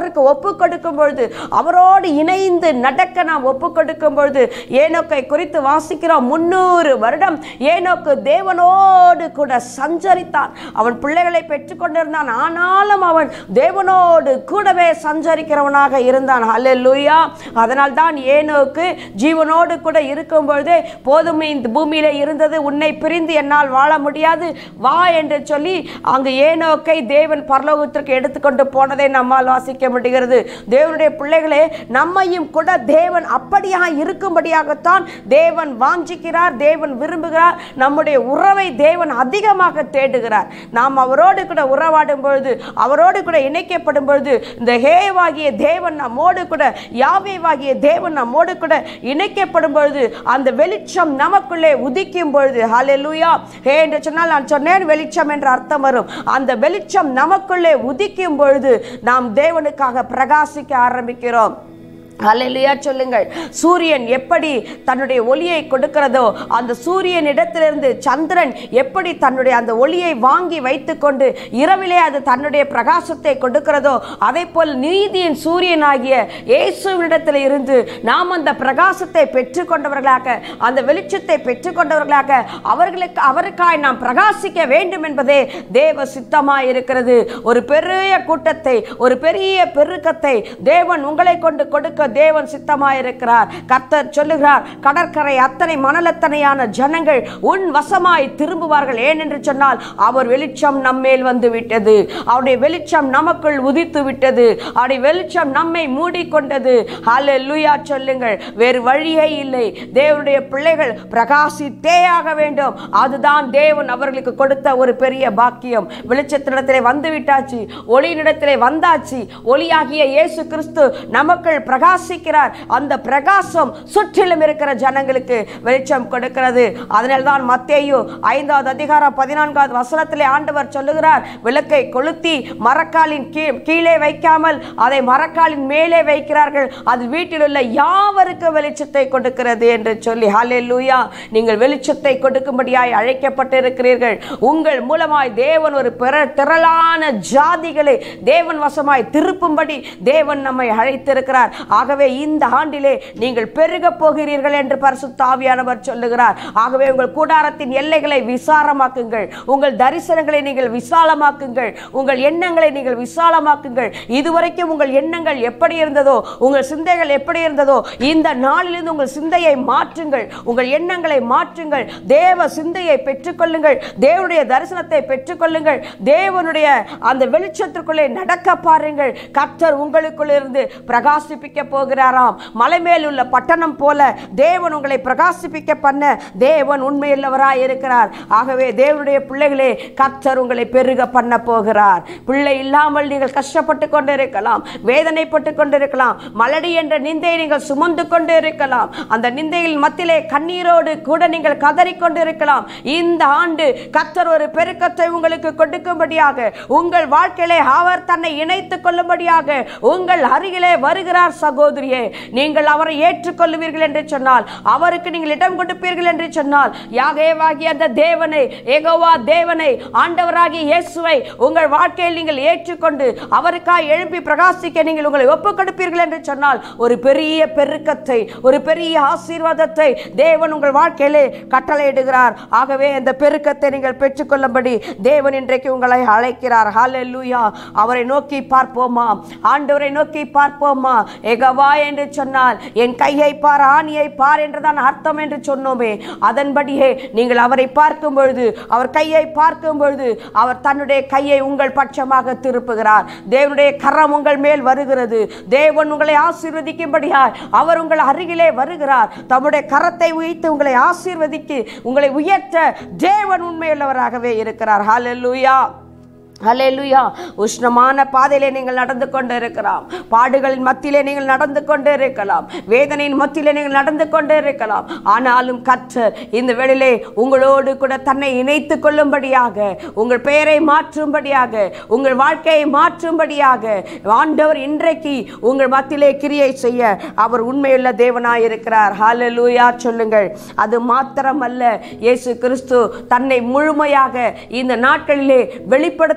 அவருக்கு ஒப்பு கொடுக்கும் பொழுது அவரோடு இணைந்து நடக்க நாம் ஒப்பு கொடுக்கும் பொழுது ஏனோக்கை குறித்து வாசிக்கிறோம் முன்னூறு வருடம் ஏனோக்கு தேவனோடு கூட சஞ்சரித்தான் அவன் பிள்ளைகளை பெற்றுக்கொண்டிருந்தான் ஆனாலும் அவன் தேவனோடு கூடவே சஞ்சரிக்கிறவனாக இருந்தான் ஹalleluya அதனால் தான் ஏனோக்கு ஜீவனோடு கூட இருக்கும் பொழுதே போதும் இந்த பூமியில இருந்தது உன்னை பிரிந்து என்னால் வாழ முடியாது வா என்று சொல்லி அங்கு ஏனோக்கை தேவன் பரலோகத்திற்கு எடுத்துக்கொண்டு போனதை நம்மால் வாசிக்க முடிகிறது தேவனுடைய பிள்ளைகளே நம்மையும் கூட தேவன் அப்படியாக இருக்கும்படியாகத்தான் தேவன் வாஞ்சிக்கிறார் தேவன் விரும்புகிறார் நம்முடைய உறவை தேவன் அதிகமாக தேடுகிறார் நாம் அவரோடு கூட உறவாடும் பொழுது அவரோடு கூட இணைக்கப்படும் பொழுது இந்த ஹேவாகிய தேவன் நம்மோடு கூட யாவேவாகிய தேவன் நம்மோடு கூட இணைக்கப்படும் பொழுது அந்த வெளிச்சம் நமக்குள்ளே உதிக்கும் பொழுது ஹalleluya ஹே என்று சொன்னால் நான் சொன்னேன் வெளிச்சம் என்ற அர்த்தம் வரும் அந்த வெளிச்சம் நமக்குள்ளே உதிக்கும் பொழுது நாம் தேவனுக்காக பிரகாசிக்க ஆரம்பிக்கிறோம் ஹalleluya சொல்லுங்கள் சூரியன் எப்படி தன்னுடைய ஒளியை கொடுக்கிறதோ அந்த சூரியன் இடத்திலிருந்து சந்திரன் எப்படி தன்னுடைய அந்த ஒளியை வாங்கி வைத்துக்கொண்டு இரவிலே அது தன்னுடைய பிரகாசத்தை கொடுக்கிறதோ அதே போல் நீதியின் சூரியனாகிய இயேசுவினிடத்தில் இருந்து நாம் அந்த பிரகாசத்தை பெற்றுக்கொண்டவர்களாக அந்த வெளிச்சத்தை பெற்றுக்கொண்டவர்களாக அவர்களுக்கு அவருக்காய் நாம் பிரகாசிக்க வேண்டும் என்பதே தேவ சித்தமாய் இருக்கிறது ஒரு பெரிய கூட்டத்தை ஒரு பெரிய பெருக்கத்தை தேவன் உங்களை கொண்டு கொடுக்க தேவன் சித்தமாய் இருக்கிறார் கர்த்தர் சொல்லுகிறார் கடற்கரை அத்தனை மணலத்தனையான ஜனங்கள் உன் வசமாய் திரும்புவார்கள் ஏனென்று சொன்னால் அவர் வெளிச்சம் நம்மேல் வந்து விட்டது அவருடைய வெளிச்சம் நமக்குள் உதித்து விட்டது அவருடைய வெளிச்சம் நம்மை மூடிக்கொண்டது ஹalleluya சொல்லுங்கள் வேறு வழியே இல்லை தேவனுடைய பிள்ளைகள் பிரகாசித்தே ஆக வேண்டும் அதுதான் தேவன் அவர்களுக்கு கொடுத்த ஒரு பெரிய பாக்கியம் வெளிச்சத்தினிடத்திலே வந்து விட்டாச்சு ஒளியினிடத்திலே வந்தாச்சு ஒளியாகிய இயேசு கிறிஸ்து நமக்குள் பிரகாசிக்கிறார் அந்த பிரகாசம் சுற்றிலும் இருக்கிற ஜனங்களுக்கு வெளிச்சம் கொடுக்கிறது அதனால் தான் மத்தேயு ஐந்தாவது அதிகாரம் பதினான்காவது வசனத்திலே ஆண்டவர் சொல்லுகிறார் விளக்கை கொளுத்தி மரக்காலின் கீழ் கீழே வைக்காமல் அதை மரக்காலின் மேலே வைக்கிறார்கள் அது வீட்டில் உள்ள யாவருக்கு வெளிச்சத்தை கொடுக்கிறது என்று சொல்லி ஹalleluya நீங்கள் வெளிச்சத்தை கொடுக்கும்படியாய் அழைக்கப்பட்டிருக்கிறீர்கள் உங்கள் மூலமாய் தேவன் ஒரு பிற திரளான ஜாதிகளை தேவன் வசமாய் திருப்பும்படி தேவன் நம்மை அழைத்திருக்கிறார் ஆகவே இந்த ஆண்டிலே நீங்கள் பெருக போகிறீர்கள் என்று பரிசுத்த ஆவியானவர் சொல்லுகிறார் ஆகவே உங்கள் கூடாரத்தின் எல்லைகளை விசாரமாக்குங்கள் உங்கள் தரிசனங்களை நீங்கள் விசாலமாக்குங்கள் உங்கள் எண்ணங்களை நீங்கள் விசாலமாக்குங்கள் இதுவரைக்கும் உங்கள் எண்ணங்கள் எப்படி இருந்ததோ உங்கள் சிந்தைகள் எப்படி இருந்ததோ இந்த நாளிலிருந்து உங்கள் சிந்தையை மாற்றுங்கள் உங்கள் எண்ணங்களை மாற்றுங்கள் தேவ சிந்தையை பெற்றுக்கொள்ளுங்கள் தேவனுடைய தரிசனத்தை பெற்றுக்கொள்ளுங்கள் தேவனுடைய அந்த வெளிச்சத்திற்குள்ளே நடக்க பாருங்கள் கர்த்தர் உங்களுக்குள் இருந்து பிரகாசிப்பிக்க போகிறாராம் மலை மேல் உள்ள பட்டணம் போல தேவன் உங்களை பிரகாசிப்பிக்க பண்ண தேவன் உண்மையுள்ளவராய் இருக்கிறார் ஆகவே தேவனுடைய பிள்ளைகளே கர்த்தர் உங்களை பெருக பண்ண போகிறார் பிள்ளை இல்லாமல் நீங்கள் கஷ்டப்பட்டு கொண்டு இருக்கலாம் வேதனைப்பட்டு கொண்டு இருக்கலாம் மலடி என்ற நிந்தையை நீங்கள் சுமந்து கொண்டு இருக்கலாம் அந்த நிந்தையில் மத்தியிலே கண்ணீரோடு கூட நீங்கள் கதறிக்கொண்டு இருக்கலாம் இந்த ஆண்டு கர்த்தர் ஒரு பெருக்கத்தை உங்களுக்கு கொடுக்கும்படியாக உங்கள் வாழ்க்கையிலே அவர் தன்னை இணைத்துக் கொள்ளும்படியாக உங்கள் அருகிலே வருகிறார் சகோதரியே நீங்கள் அவரை ஏற்றுக்கொள்ளுவீர்கள் என்று சொன்னால் அவருக்கு நீங்கள் இடம் கொடுப்பீர்கள் என்று சொன்னால் யாகேவாகிய அந்த தேவனை ஏகோவா தேவனை ஆண்டவராகிய இயேசுவை உங்கள் வாழ்க்கையில் நீங்கள் ஏற்றுக்கொண்டு அவருக்காய் எழுப்பி பிரகாசிக்க நீங்கள் உங்களை ஒப்புக் கொடுப்பீர்கள் என்று சொன்னால் ஒரு பெரிய பெருக்கத்தை ஒரு பெரிய ஆசீர்வாதத்தை தேவன் உங்கள் வாழ்க்கையிலே கட்டளையிடுகிறார் ஆகவே அந்த பெருக்கத்தை நீங்கள் பெற்றுக்கொள்ளும்படி தேவன் இன்றைக்கு உங்களை அழைக்கிறார் ஹalleluya அவரை நோக்கி பார்ப்போமா ஆண்டவரை நோக்கி பார்ப்போமா எகவா என்று சொன்னால் என் கையை பார் ஆணியை பார் என்றுதான் அர்த்தம் என்று சொன்னோமே அதன்படியே நீங்கள் அவரை பார்க்கும் பொழுது அவர் கையை பார்க்கும் பொழுது அவர் தன்னுடைய கையை உங்கள் பட்சமாக திருப்புகிறார் தேவனுடைய கரம் உங்கள் மேல் வருகிறது தேவன் உங்களை ஆசீர்வதிக்கும்படியாய் அவர் உங்கள் அருகிலே வருகிறார் தம்முடைய கரத்தை உயித்து உங்களை ஆசீர்வதிக்கு உங்களை உயர்த்த தேவன் உண்மையுள்ளவராகவே இருக்கிறார் ஹalleluya ஹalleluya உஷ்ணமான பாதையிலே நீங்கள் நடந்து கொண்டு இருக்கலாம் பாடுகளின் மத்தியிலே நீங்கள் நடந்து கொண்டு இருக்கலாம் வேதனையின் மத்தியிலே நீங்கள் நடந்து கொண்டு இருக்கலாம் ஆனாலும் கர்த்தர் இந்த வேளையிலே உங்களோடு கூட தன்னை இணைத்துக் கொள்ளும்படியாக உங்கள் பெயரை மாற்றும்படியாக உங்கள் வாழ்க்கையை மாற்றும்படியாக ஆண்டவர் இன்றைக்கு உங்கள் மத்தியிலே கிரியை செய்ய அவர் உண்மையுள்ள தேவனாய் இருக்கிறார் ஹalleluya சொல்லுங்கள் அது மாத்திரமல்ல இயேசு கிறிஸ்து தன்னை முழுமையாக இந்த நாட்களிலே வெளிப்படுத்த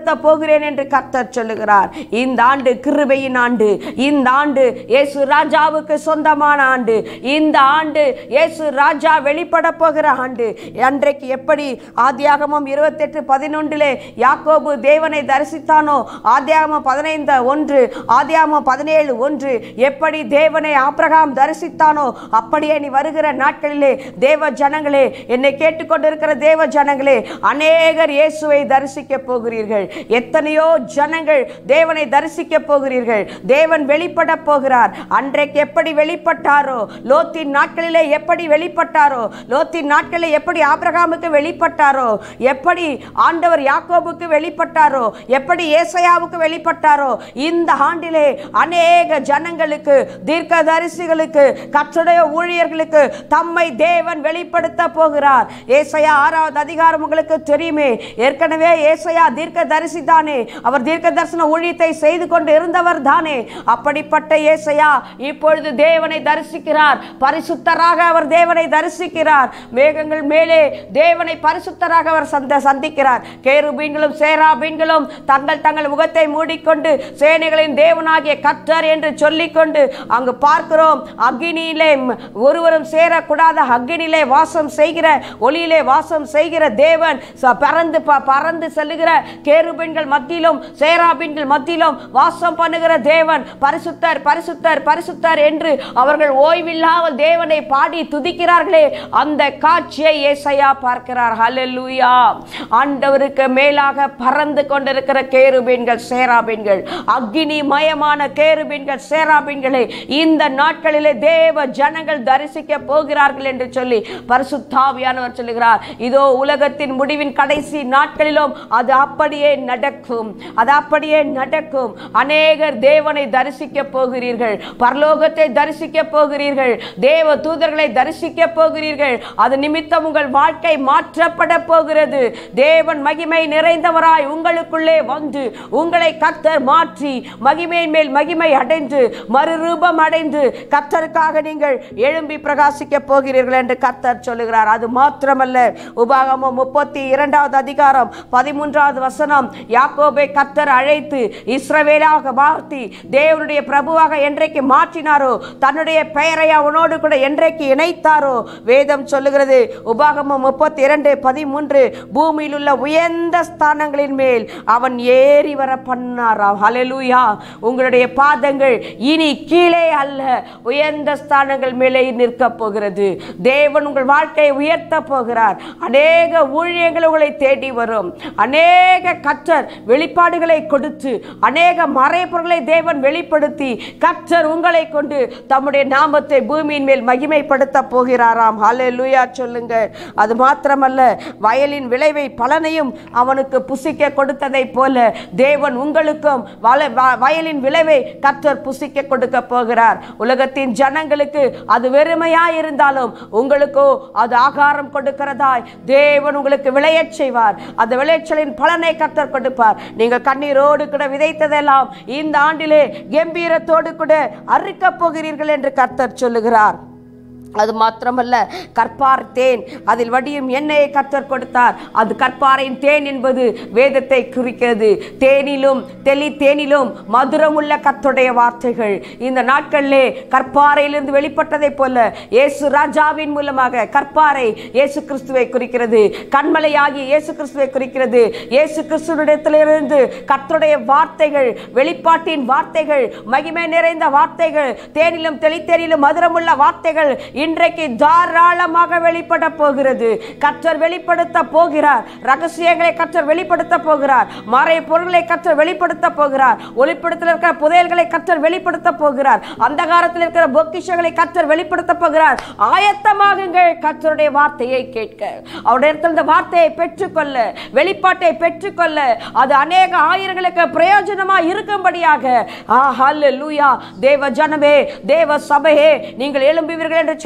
வெளிப்படுத்த போகிறேன் என்று கர்த்தர் சொல்லுகிறார் இந்த ஆண்டு கிருபையின் ஆண்டு இந்த ஆண்டு இயேசு ராஜாவுக்கு சொந்தமான ஆண்டு இந்த ஆண்டு இயேசு ராஜா வெளிப்பட போகிற ஆண்டு அன்றைக்கு எப்படி ஆதியாகமம் இருபத்தெட்டு பதினொன்றிலே யாக்கோபு தேவனை தரிசித்தானோ ஆதியாகமம் பதினைந்து ஒன்று ஆதியாகமம் பதினேழு ஒன்று எப்படி தேவனை ஆபிரகாம் தரிசித்தானோ அப்படியே நீ வருகிற நாட்களிலே தேவ ஜனங்களே என்னை கேட்டுக்கொண்டிருக்கிற தேவ ஜனங்களே அநேகர் இயேசுவை தரிசிக்க போகிறீர்கள் எத்தனையோ ஜனங்கள் தேவனை தரிசிக்க போகிறீர்கள் தேவன் வெளிப்பட போகிறார் அன்றைக்கு எப்படி வெளிப்பட்டாரோ லோத்தின் நாட்களிலே எப்படி வெளிப்பட்டாரோ லோத்தின் நாட்களிலே எப்படி ஆபிரகாமுக்கு வெளிப்பட்டாரோ எப்படி ஆண்டவர் யாக்கோபுக்கு வெளிப்பட்டாரோ எப்படி ஏசையாவுக்கு வெளிப்பட்டாரோ இந்த ஆண்டிலே அநேக ஜனங்களுக்கு தீர்க்கதரிசிகளுக்கு கற்றுடைய ஊழியர்களுக்கு தம்மை தேவன் வெளிப்படுத்த போகிறார் ஏசையா ஆறாவது அதிகாரம் உங்களுக்கு தெரியுமே ஏற்கனவே ஏசையா தீர்க்க தரிசி தானே அவர் தீர்க்க தரிசன ஊழியத்தை செய்து கொண்டு இருந்தவர் தானே அப்படிப்பட்ட ஏசையா இப்பொழுது தேவனை தரிசிக்கிறார் பரிசுத்தராக அவர் தேவனை தரிசிக்கிறார் மேகங்கள் மேலே தேவனை பரிசுத்தராக அவர் சந்த சந்திக்கிறார் கேருபீன்களும் சேராபீன்களும் தங்கள் தங்கள் முகத்தை மூடிக்கொண்டு சேனைகளின் தேவனாகிய கர்த்தர் என்று சொல்லிக்கொண்டு அங்கு பார்க்கிறோம் அக்னியிலே ம், ஒருவரும் சேரக்கூடாத அக்னியிலே வாசம் செய்கிற ஒளியிலே வாசம் செய்கிற தேவன் ச- பறந்து ப- பறந்து செல்லுகிற கேருபீன்கள் மத்தியிலும் சேராபீன்கள் மத்தியிலும் வாசம் பண்ணுகிற தேவன் பரிசுத்தர் பரிசுத்தர் பரிசுத்தர் என்று அவர்கள் ஓய்வில்லாமல் தேவனை பாடி துதிக்கிறார்களே அந்த காட்சியை ஏசையா பார்க்கிறார் ஹalleluya ஆண்டவருக்கு மேலாக பறந்து கொண்டிருக்கிற கேருபீன்கள் சேராபீன்கள் அக்னி மயமான கேருபீன்கள் சேராபீன்களை இந்த நாட்களிலே தேவ ஜனங்கள் தரிசிக்க போகிறார்கள் என்று சொல்லி பரிசுத்தாவியானவர் சொல்லுகிறார் இதோ உலகத்தின் முடிவின் கடைசி நாட்களிலும் அது அப்படியே நடக்கும் அது அப்படியே நடக்கும் அநேகர் தேவனை தரிசிக்க போகிறீர்கள் பரலோகத்தை தரிசிக்க போகிறீர்கள் தேவ தூதர்களை தரிசிக்க போகிறீர்கள் அது நிமித்தம் உங்கள் வாழ்க்கை மாற்றப்பட போகிறது தேவன் மகிமை நிறைந்தவராய் உங்களுக்குள்ளே வந்து உங்களை கர்த்தர் மாற்றி மகிமையின் மேல் மகிமை அடைந்து மறுரூபம் அடைந்து கர்த்தருக்காக நீங்கள் எழும்பி பிரகாசிக்க போகிறீர்கள் என்று கர்த்தர் சொல்லுகிறார் அது மாத்திரமல்ல உபாகமம் முப்பத்தி இரண்டாவது அதிகாரம் பதிமூன்றாவது வசனம் யாக்கோபை கர்த்தர் அழைத்து இஸ்ரவேலாக மாற்றி தேவனுடைய பிரபுவாக என்றைக்கு மாற்றினாரோ தன்னுடைய பெயரை அவனோடு கூட என்றைக்கு இணைத்தாரோ வேதம் சொல்லுகிறது உபாகமம் முப்பத்தி இரண்டு பதிமூன்று பூமியில் உள்ள உயர்ந்த ஸ்தானங்களின் மேல் அவன் ஏறி வர பண்ணாராம் ஹalleluya உங்களுடைய பாதங்கள் இனி கீழே அல்ல உயர்ந்த ஸ்தானங்கள் மேலே நிற்க போகிறது தேவன் உங்கள் வாழ்க்கையை உயர்த்த போகிறார் அநேக ஊழியங்கள் உங்களை தேடி வரும் அநேக கற்றர் வெளிப்பாடுகளை கொடுத்து அநேக மறைப்பொருளை தேவன் வெளிப்படுத்தி கற்றர் உங்களை கொண்டு தம்முடைய நாமத்தை பூமியின் மேல் மகிமைப்படுத்த போகிறாராம் ஹalleluya சொல்லுங்க அது மாத்திரமல்ல வயலின் விளைவை பலனையும் அவனுக்கு புசிக்க கொடுத்ததை போல தேவன் உங்களுக்கும் வல- வ- வயலின் விளைவை கர்த்தர் புசிக்க கொடுக்க போகிறார் உலகத்தின் ஜனங்களுக்கு அது வெறுமையா இருந்தாலும் உங்களுக்கோ அது ஆகாரம் கொடுக்கிறதாய் தேவன் உங்களுக்கு விளையச் செய்வார் அந்த விளைச்சலின் பலனை கர்த்தர் கொடுப்பார் நீங்கள் கண்ணீரோடு கூட விதைத்ததெல்லாம் இந்த ஆண்டிலே கம்பீரத்தோடு கூட அறுக்கப் போகிறீர்கள் என்று கர்த்தர் சொல்லுகிறார் அது மாத்திரமல்ல கற்பார் தேன் அதில் வடியும் எண்ணெயை கர்த்தர் கொடுத்தார் அது கற்பாரின் தேன் என்பது வேதத்தை குறிக்கிறது தேனிலும் தெளி தேனிலும் மதுரமுள்ள கர்த்தருடைய வார்த்தைகள் இந்த நாட்களிலே கற்பாறையிலிருந்து வெளிப்பட்டதைப் போல இயேசு ராஜாவின் மூலமாக கற்பாறை இயேசு கிறிஸ்துவை குறிக்கிறது கண்மலையாகி இயேசு கிறிஸ்துவை குறிக்கிறது இயேசு கிறிஸ்துவிடத்திலிருந்து கர்த்தருடைய வார்த்தைகள் வெளிப்பாட்டின் வார்த்தைகள் மகிமை நிறைந்த வார்த்தைகள் தேனிலும் தெளித்தேனிலும் மதுரமுள்ள வார்த்தைகள் இன்றைக்கு தாராளமாக வெளிப்பட போகிறது கர்த்தர் வெளிப்படுத்த போகிறார் ரகசியங்களை கர்த்தர் வெளிப்படுத்த போகிறார் மறை பொருள்களை கர்த்தர் வெளிப்படுத்த போகிறார் ஒளிப்படத்தில் இருக்கிற புதையல்களை கர்த்தர் வெளிப்படுத்த போகிறார் அந்தகாரத்தில் இருக்கிற பொக்கிஷங்களை கர்த்தர் வெளிப்படுத்த போகிறார் ஆயத்தமாகுங்கள் கர்த்தருடைய வார்த்தையை கேட்க அவருடைய இடத்துல இந்த வார்த்தையை பெற்றுக்கொள்ள வெளிப்பாட்டை பெற்றுக்கொள்ள அது அநேக ஆயிரங்களுக்கு பிரயோஜனமாக இருக்கும்படியாக ஆ ஹalleluya தேவ ஜனமே தேவ சபையே நீங்கள் எழும்புவீர்கள் என்று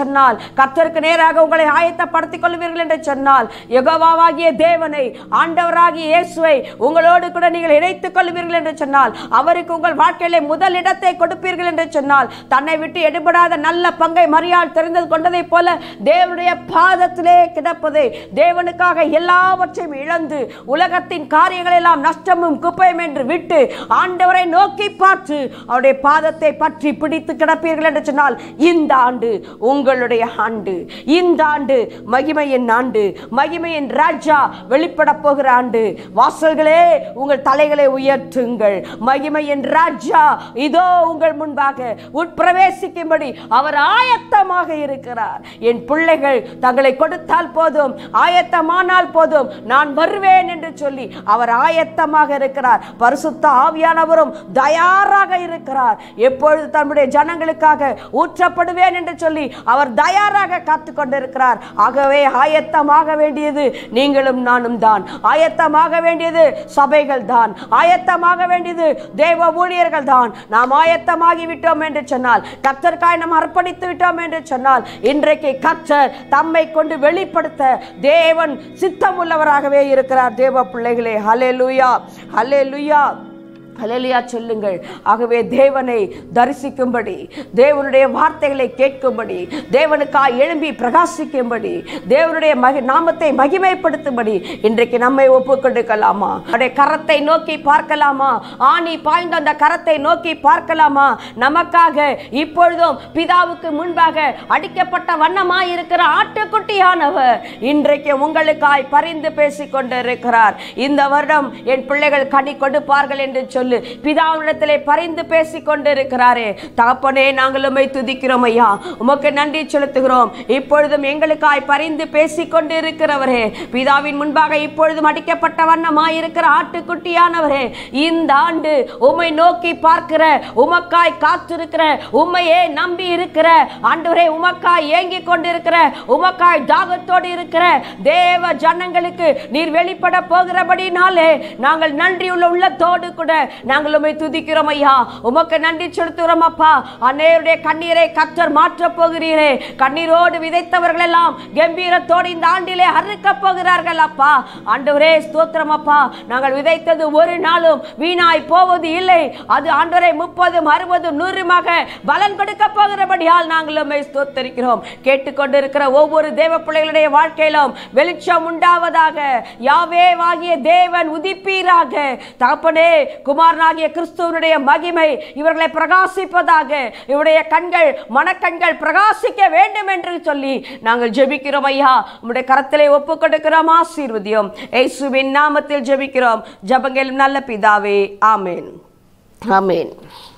சொன்னால் கர்த்தருக்கு நேராக உங்களை ஆயத்தப்படுத்திக் கொள்வீர்கள் என்று சொன்னால் யெகோவாவாகிய தேவனை ஆண்டவராகிய இயேசுவை உங்களோடு கூட நீங்கள் இணைத்துக் கொள்வீர்கள் என்று சொன்னால் அவருக்கு உங்கள் வாழ்க்கையிலே முதல் இடத்தை கொடுப்பீர்கள் என்று சொன்னால் தன்னை விட்டு எடுபடாத நல்ல பங்கை மரியாள் தெரிந்து கொண்டதைப் போல தேவனுடைய பாதத்திலே கிடப்பதை தேவனுக்காக எல்லாவற்றையும் இழந்து உலகத்தின் காரியங்கள் எல்லாம் நஷ்டமும் குப்பையும் என்று விட்டு ஆண்டவரை நோக்கி பார்த்து அவருடைய பாதத்தை பற்றி பிடித்து கிடப்பீர்கள் என்று சொன்னால் இந்த ஆண்டு உங்களுடைய ஆண்டு இந்த ஆண்டு மகிமையின் ஆண்டு மகிமையின் ராஜா வெளிப்பட போகிற ஆண்டு வாசல்களே உங்கள் தலைகளை உயர்த்துங்கள் மகிமையின் ராஜா இதோ உங்கள் முன்பாக உட்பிரவேசிக்கும்படி அவர் ஆயத்தமாக இருக்கிறார் என் பிள்ளைகள் தங்களை கொடுத்தால் போதும் ஆயத்தமானால் போதும் நான் வருவேன் என்று சொல்லி அவர் ஆயத்தமாக இருக்கிறார் பரிசுத்த ஆவியானவரும் தயாராக இருக்கிறார் எப்பொழுது தன்னுடைய ஜனங்களுக்காக ஊற்றப்படுவேன் என்று சொல்லி அவர் தயாராக காத்து கொண்டிருக்கிறார் ஆகவே ஆயத்தமாக வேண்டியது நீங்களும் நானும் தான் ஆயத்தமாக வேண்டியது சபைகள் தான் ஆயத்தமாக வேண்டியது தேவ ஊழியர்கள் தான் நாம் ஆயத்தமாகி விட்டோம் என்று சொன்னால் கத்தர்காய் நாம் அர்ப்பணித்து விட்டோம் என்று சொன்னால் இன்றைக்கு கத்தர் தம்மை கொண்டு வெளிப்படுத்த தேவன் சித்தம் உள்ளவராகவே இருக்கிறார் தேவ பிள்ளைகளே ஹலே லுயா ஹலே லுயா ஹalleluya சொல்லுங்கள் ஆகவே தேவனை தரிசிக்கும்படி தேவனுடைய வார்த்தைகளை கேட்கும்படி தேவனுக்காய் எழும்பி பிரகாசிக்கும்படி தேவனுடைய மகி நாமத்தை மகிமைப்படுத்தும்படி இன்றைக்கு நம்மை ஒப்பு கொடுக்கலாமா அவருடைய கரத்தை நோக்கி பார்க்கலாமா ஆணி பாய்ந்த அந்த கரத்தை நோக்கி பார்க்கலாமா நமக்காக இப்பொழுதும் பிதாவுக்கு முன்பாக அடிக்கப்பட்ட வண்ணமாய் இருக்கிற ஆட்டுக்குட்டியானவர் இன்றைக்கு உங்களுக்காய் பரிந்து பேசிக் கொண்டிருக்கிறார் இந்த வருடம் என் பிள்ளைகள் கனி கொடுப்பார்கள் என்று சொல்லு பிதாவிடத்திலே பரிந்து பேசிக் கொண்டிருக்கிறாரே தகப்பனே நாங்கள் உம்மை துதிக்கிறோம் ஐயா உமக்கு நன்றி செலுத்துகிறோம் இப்பொழுதும் எங்களுக்காய் பரிந்து பேசிக் கொண்டிருக்கிறவரே பிதாவின் முன்பாக இப்பொழுதும் அடிக்கப்பட்ட வண்ணமாய் இருக்கிற ஆட்டுக்குட்டியானவரே இந்த ஆண்டு உம்மை நோக்கி பார்க்கிற உமக்காய் காத்திருக்கிற உம்மையே நம்பி இருக்கிற ஆண்டவரே உமக்காய் ஏங்கி கொண்டிருக்கிற உமக்காய் தாகத்தோடு இருக்கிற தேவ ஜனங்களுக்கு நீர் வெளிப்பட போகிறபடினாலே நாங்கள் நன்றியுள்ள உள்ளத்தோடு கூட நாங்கள் உம்மை துதிக்கிறோம் ஐயா உமக்கு நன்றி செலுத்துகிறோம் அப்பா அன்னையருடைய கண்ணீரை கத்தர் மாற்ற போகிறீரே கண்ணீரோடு விதைத்தவர்கள் எல்லாம் கம்பீரத்தோடு இந்த ஆண்டிலே அறுக்க போகிறார்கள் அப்பா ஆண்டவரே ஸ்தோத்திரம் அப்பா நாங்கள் விதைத்தது ஒரு நாளும் வீணாய் போவது இல்லை அது ஆண்டவரை முப்பதும் அறுபதும் நூறுமாக பலன் கொடுக்க போகிறபடியால் நாங்கள் உம்மை ஸ்தோத்தரிக்கிறோம் கேட்டுக்கொண்டிருக்கிற ஒவ்வொரு தேவ பிள்ளைகளுடைய வாழ்க்கையிலும் வெளிச்சம் உண்டாவதாக யாவே வாகிய தேவன் உதிப்பீராக தகப்பனே குமாரனாகிய கிறிஸ்துவனுடைய மகிமை இவர்களை பிரகாசிப்பதாக இவருடைய கண்கள் மனக்கண்கள் பிரகாசிக்க வேண்டும் என்று சொல்லி நாங்கள் ஜெபிக்கிறோம் ஐயா உம்முடைய கரத்திலே ஒப்பு கொடுக்கிறோம் ஆசீர்வதியும் இயேசுவின் நாமத்தில் ஜெபிக்கிறோம் ஜபங்கள் நல்ல பிதாவே ஆமென் ஆமென்